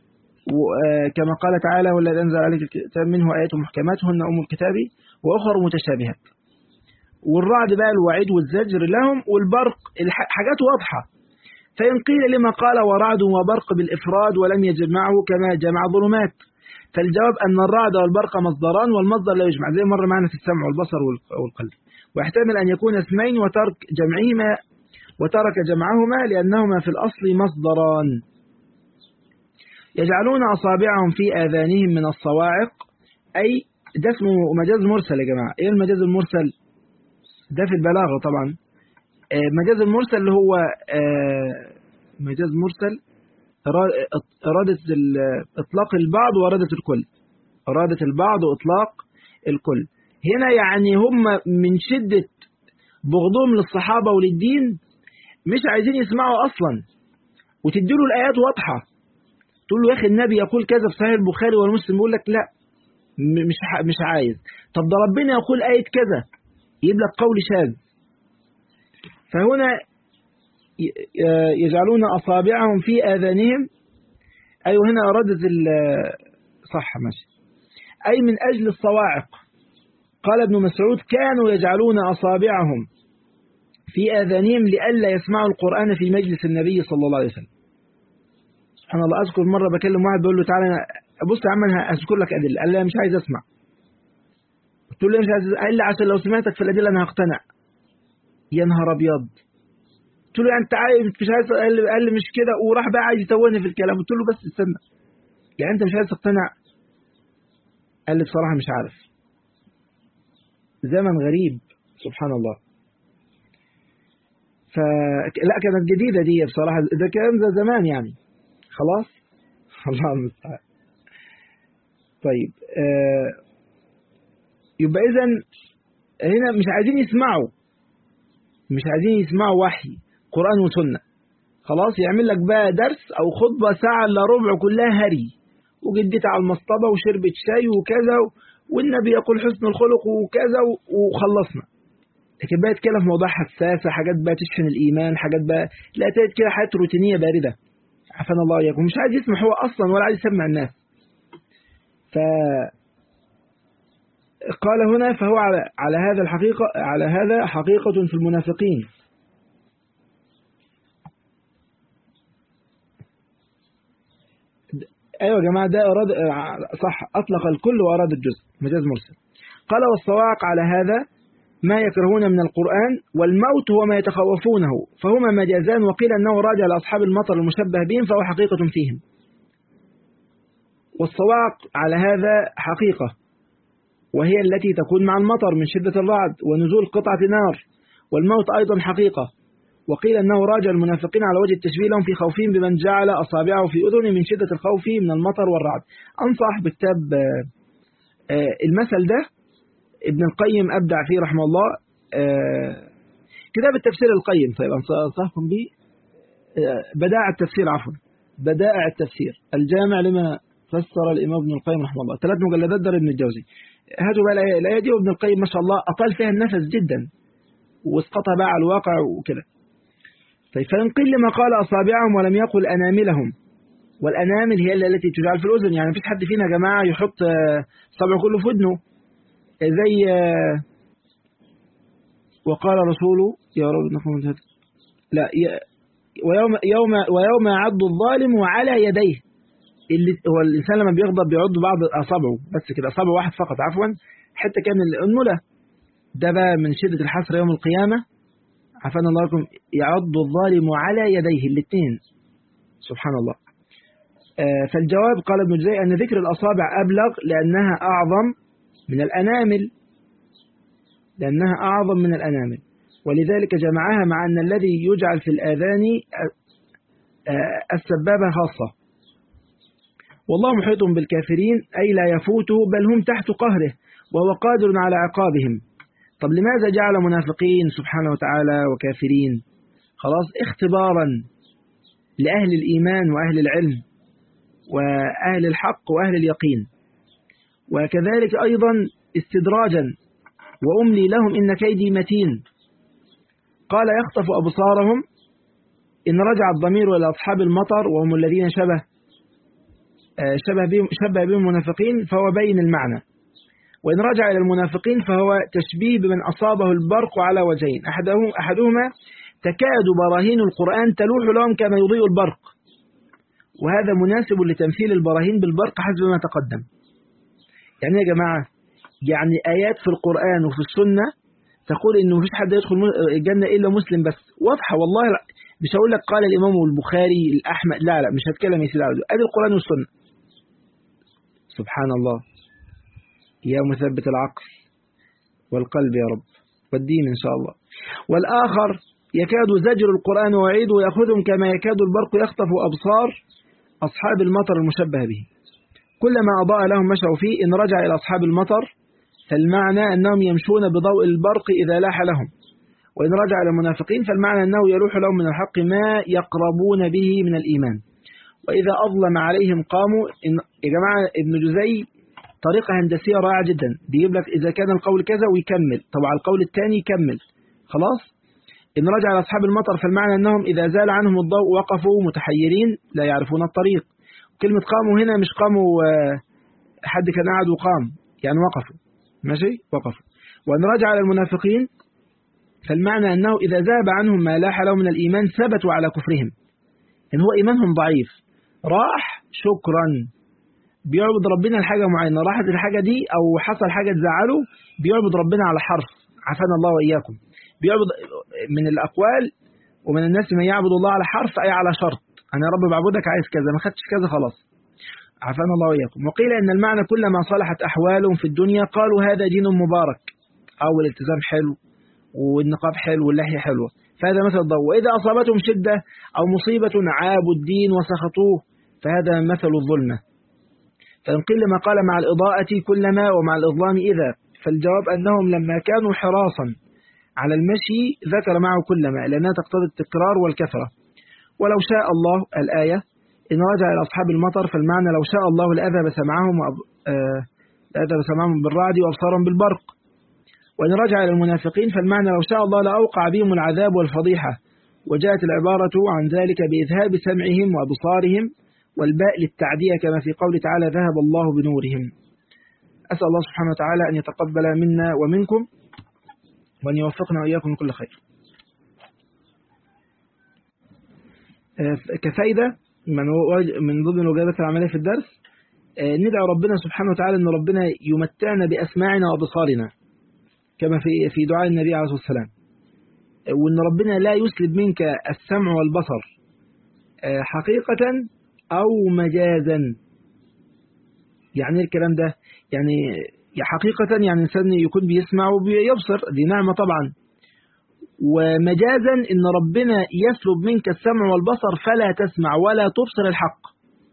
كما قال تعالى والذي أنزل عليك الكتاب منه آيات محكمات هن أم الكتاب وأخر متشابهات والرعد بقى الوعيد والزجر لهم والبرق حاجات واضحة فإن قيل لما قال ورعد وبرق بالإفراد ولم يجمعه كما جمع ظلمات فالجواب أن الرعد والبرق مصدران والمصدر لا يجمع زي مر معنا في السمع والبصر والقلب ويحتمل أن يكون اسمين وترك جمعهما وترك جمعهما لأنهما في الأصل مصدران يجعلون أصابعهم في آذانهم من الصواعق أي ده اسمه مجاز مرسل يا جماعة إيه المجاز المرسل ده في البلاغة طبعا مجاز المرسل اللي هو مجاز مرسل إرادة إطلاق البعض وإرادة الكل إرادة البعض وإطلاق الكل هنا يعني هم من شدة بغضهم للصحابة وللدين مش عايزين يسمعوا أصلا وتديله الآيات واضحة تقول له يا أخي النبي يقول كذا في صحيح البخاري والمسلم يقول لك لا مش مش عايز طب ده ربنا يقول آية كذا يجيب لك قول شاذ فهنا يجعلون أصابعهم في آذانهم أي أيوة هنا أرادت صح ماشي أي من أجل الصواعق قال ابن مسعود كانوا يجعلون أصابعهم في آذانهم لئلا يسمعوا القرآن في مجلس النبي صلى الله عليه وسلم سبحان الله أذكر مرة بكلم واحد بقول له تعالى بص يا عم أنا هذكر لك أدلة قال لي مش عايز أسمع قلت له مش عايز قال لي عشان لو سمعتك في الأدلة أنا هقتنع يا نهار أبيض قلت له انت عايز مش عايز قال لي, قال لي مش كده وراح بقى عايز يتوهني في الكلام قلت له بس استنى يعني انت مش عايز تقتنع قال لي بصراحة مش عارف زمن غريب سبحان الله فلا كانت جديدة دي بصراحة ده كان ده زمان يعني خلاص الله المستعان طيب آه يبقى إذا هنا مش عايزين يسمعوا مش عايزين يسمعوا وحي قرآن وسنة خلاص يعمل لك بقى درس أو خطبة ساعة إلا ربع كلها هري وجدتي على المصطبة وشربت شاي وكذا والنبي يقول حسن الخلق وكذا وخلصنا لكن بقى يتكلم في مواضيع حساسة حاجات بقى تشحن الإيمان حاجات بقى لا تجد كده حاجات روتينية باردة عافانا الله إياكم مش عايز يسمع هو أصلا ولا عايز يسمع الناس ف قال هنا فهو على, على هذا الحقيقة على هذا حقيقة في المنافقين أيوة يا جماعة ده أراد صح أطلق الكل وأراد الجزء مجاز مرسل قال والصواعق على هذا ما يكرهون من القرآن والموت هو ما يتخوفونه فهما مجازان وقيل أنه راجع لأصحاب المطر المشبه بهم فهو حقيقة فيهم والصواعق على هذا حقيقة وهي التي تكون مع المطر من شدة الرعد ونزول قطعة نار والموت أيضا حقيقة وقيل أنه راجع المنافقين على وجه التشبيه لهم في خوفهم بمن جعل أصابعه في أذنه من شدة الخوف من المطر والرعد أنصح بكتاب المثل ده ابن القيم أبدع فيه رحمه الله كتاب التفسير القيم طيب أنصحكم به بدائع التفسير عفوا بدائع التفسير الجامع لما فسر الإمام ابن القيم رحمه الله ثلاث مجلدات دار ابن الجوزي هاتوا بقى الآية دي وابن القيم ما شاء الله أطال فيها النفس جدا واسقطها بقى على الواقع وكده طيب فإن قل ما قال أصابعهم ولم يقل أناملهم والأنامل هي التي تجعل في الأذن يعني مفيش حد فينا يا جماعة يحط صبعه كله في ودنه زي وقال رسوله يا رب نقوم لا ويوم يوم ويوم يعض الظالم على يديه اللي هو الإنسان لما بيغضب بيعض بعض أصابعه بس كده أصابع واحد فقط عفوا حتى كان الأنملة ده بقى من شدة الحسرة يوم القيامة عفانا الله لكم يعض الظالم على يديه الاثنين سبحان الله آه فالجواب قال ابن جزي أن ذكر الأصابع أبلغ لأنها أعظم من الأنامل لأنها أعظم من الأنامل ولذلك جمعها مع أن الذي يجعل في الآذان آه السبابة خاصة والله محيط بالكافرين أي لا يفوته بل هم تحت قهره وهو قادر على عقابهم طب لماذا جعل منافقين سبحانه وتعالى وكافرين خلاص اختبارا لأهل الإيمان وأهل العلم وأهل الحق وأهل اليقين وكذلك أيضا استدراجا وأملي لهم إن كيدي متين قال يخطف أبصارهم إن رجع الضمير إلى أصحاب المطر وهم الذين شبه شبه بهم, شبه بهم المنافقين فهو بين المعنى وإن رجع إلى المنافقين فهو تشبيه بمن أصابه البرق على وجهين أحدهم أحدهما تكاد براهين القرآن تلوح لهم كما يضيء البرق وهذا مناسب لتمثيل البراهين بالبرق حسب ما تقدم يعني يا جماعة يعني آيات في القرآن وفي السنة تقول إنه مفيش حد يدخل الجنة إلا مسلم بس واضحة والله لا. مش هقول لك قال الإمام البخاري الأحمد لا لا مش هتكلم يا سيدي أدي القرآن والسنة سبحان الله يا مثبت العقل والقلب يا رب والدين إن شاء الله والآخر يكاد زجر القرآن وعيد ويأخذهم كما يكاد البرق يخطف أبصار أصحاب المطر المشبه به كلما أضاء لهم مشوا فيه إن رجع إلى أصحاب المطر فالمعنى أنهم يمشون بضوء البرق إذا لاح لهم وإن رجع إلى المنافقين فالمعنى أنه يلوح لهم من الحق ما يقربون به من الإيمان وإذا أظلم عليهم قاموا إن يا جماعة ابن جزي طريقة هندسية رائعة جدا بيجيب لك إذا كان القول كذا ويكمل طبعا القول الثاني يكمل خلاص إن رجع لأصحاب المطر فالمعنى أنهم إذا زال عنهم الضوء وقفوا متحيرين لا يعرفون الطريق كلمة قاموا هنا مش قاموا حد كان قاعد وقام يعني وقفوا ماشي وقفوا وإن رجع على المنافقين فالمعنى أنه إذا ذهب عنهم ما لاح لهم من الإيمان ثبتوا على كفرهم إن هو إيمانهم ضعيف راح شكرا بيعبد ربنا لحاجة معينة راحت الحاجة دي أو حصل حاجة تزعله بيعبد ربنا على حرف عافانا الله وإياكم بيعبد من الأقوال ومن الناس من يعبد الله على حرف أي على شرط أنا يا رب بعبدك عايز كذا ما خدتش كذا خلاص عافانا الله وإياكم وقيل إن المعنى كلما صلحت أحوالهم في الدنيا قالوا هذا دين مبارك أو الالتزام حلو والنقاب حلو واللحية حلوة فهذا مثل الضوء وإذا أصابتهم شدة أو مصيبة عابوا الدين وسخطوه فهذا مثل الظلمة فإن قيل ما قال مع الإضاءة كلما ومع الإظلام إذا فالجواب أنهم لما كانوا حراسا على المشي ذكر معه كل ما لأنها تقتضي التكرار والكثرة ولو شاء الله الآية إن رجع إلى أصحاب المطر فالمعنى لو شاء الله لأذهب سمعهم وأب... آه... لأذهب سمعهم بالرعد وأبصارهم بالبرق وإن رجع إلى المنافقين فالمعنى لو شاء الله لأوقع بهم العذاب والفضيحة وجاءت العبارة عن ذلك بإذهاب سمعهم وأبصارهم والباء للتعدية كما في قول تعالى ذهب الله بنورهم أسأل الله سبحانه وتعالى أن يتقبل منا ومنكم وأن يوفقنا وإياكم كل خير كفايدة من من ضمن الوجبات العملية في الدرس ندعو ربنا سبحانه وتعالى أن ربنا يمتعنا بأسماعنا وأبصارنا كما في في دعاء النبي عليه الصلاة والسلام وأن ربنا لا يسلب منك السمع والبصر حقيقة أو مجازا يعني ايه الكلام ده يعني حقيقة يعني إنسان يكون بيسمع وبيبصر دي نعمة طبعا ومجازا إن ربنا يسلب منك السمع والبصر فلا تسمع ولا تبصر الحق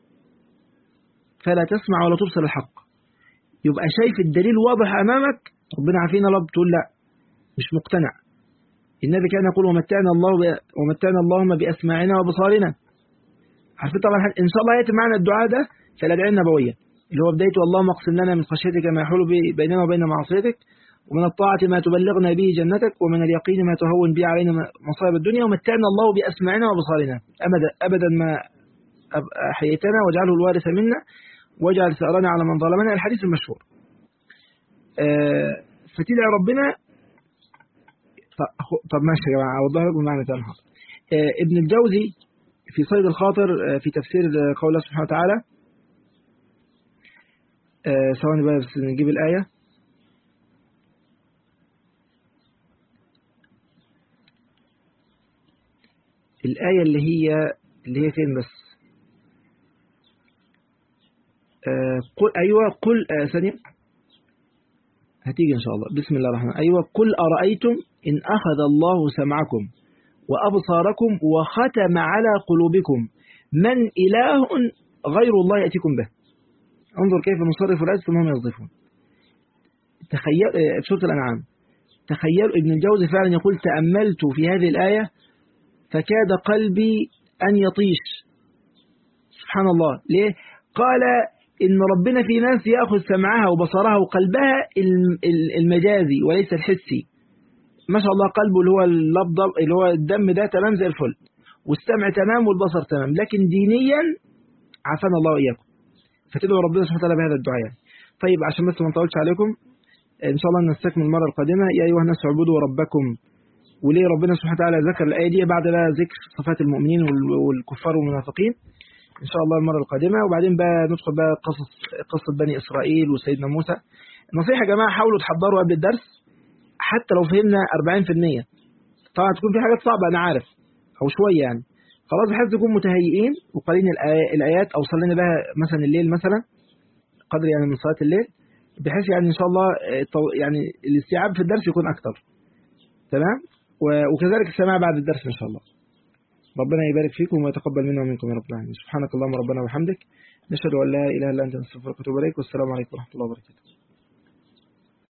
فلا تسمع ولا تبصر الحق يبقى شايف الدليل واضح أمامك ربنا عارفين الله بتقول لا مش مقتنع النبي كان يقول ومتعنا الله ب... ومتعنا اللهم بأسماعنا وبصارنا عارفين طبعا إن شاء الله يأتي معنا الدعاء ده في الأدعية النبوية اللي هو بدايته اللهم اقسم لنا من خشيتك ما يحول بيننا وبين معصيتك ومن الطاعة ما تبلغنا به جنتك ومن اليقين ما تهون به علينا مصائب الدنيا ومتعنا الله بأسماعنا وبصارنا أبدا, أبدا ما أحييتنا واجعله الوارث منا واجعل ثأرنا على من ظلمنا الحديث المشهور أه فتدعي ربنا طب ماشي يا جماعة أوضح لكم معنى تاني أه ابن الجوزي في صيد الخاطر أه في تفسير قول الله سبحانه وتعالى ثواني بقى بس نجيب الآية الآية اللي هي اللي هي فين بس آه قل أيوة قل آه ثانية هتيجي إن شاء الله بسم الله الرحمن أيوة قل أرأيتم إن أخذ الله سمعكم وأبصاركم وختم على قلوبكم من إله غير الله يأتيكم به انظر كيف نصرف الآيات ثم هم يصدفون تخيل في سورة الأنعام تخيل ابن الجوزي فعلا يقول تأملت في هذه الآية فكاد قلبي أن يطيش سبحان الله ليه؟ قال إن ربنا في ناس يأخذ سمعها وبصرها وقلبها المجازي وليس الحسي ما شاء الله قلبه اللي هو اللفظ اللي هو الدم ده تمام زي الفل والسمع تمام والبصر تمام لكن دينيا عافانا الله وإياكم فتدعوا ربنا سبحانه وتعالى بهذا الدعاء يعني. طيب عشان بس ما نطولش عليكم ان شاء الله نستكمل المره القادمه يا ايها الناس اعبدوا ربكم وليه ربنا سبحانه وتعالى ذكر الايه دي بعد بقى ذكر صفات المؤمنين والكفار والمنافقين ان شاء الله المره القادمه وبعدين بقى ندخل بقى قصص قصه بني اسرائيل وسيدنا موسى النصيحه يا جماعه حاولوا تحضروا قبل الدرس حتى لو فهمنا 40% طبعا تكون في حاجات صعبه انا عارف او شويه يعني خلاص بحيث نكون متهيئين وقارين الآيات أو صلينا بها مثلا الليل مثلا قدر يعني من صلاة الليل بحيث يعني إن شاء الله يعني الاستيعاب في الدرس يكون أكثر تمام وكذلك السماع بعد الدرس إن شاء الله ربنا يبارك فيكم ويتقبل منا ومنكم يا رب العالمين سبحانك اللهم ربنا وبحمدك نشهد أن لا إله إلا أنت نستغفرك ونتوب إليك والسلام عليكم ورحمة الله وبركاته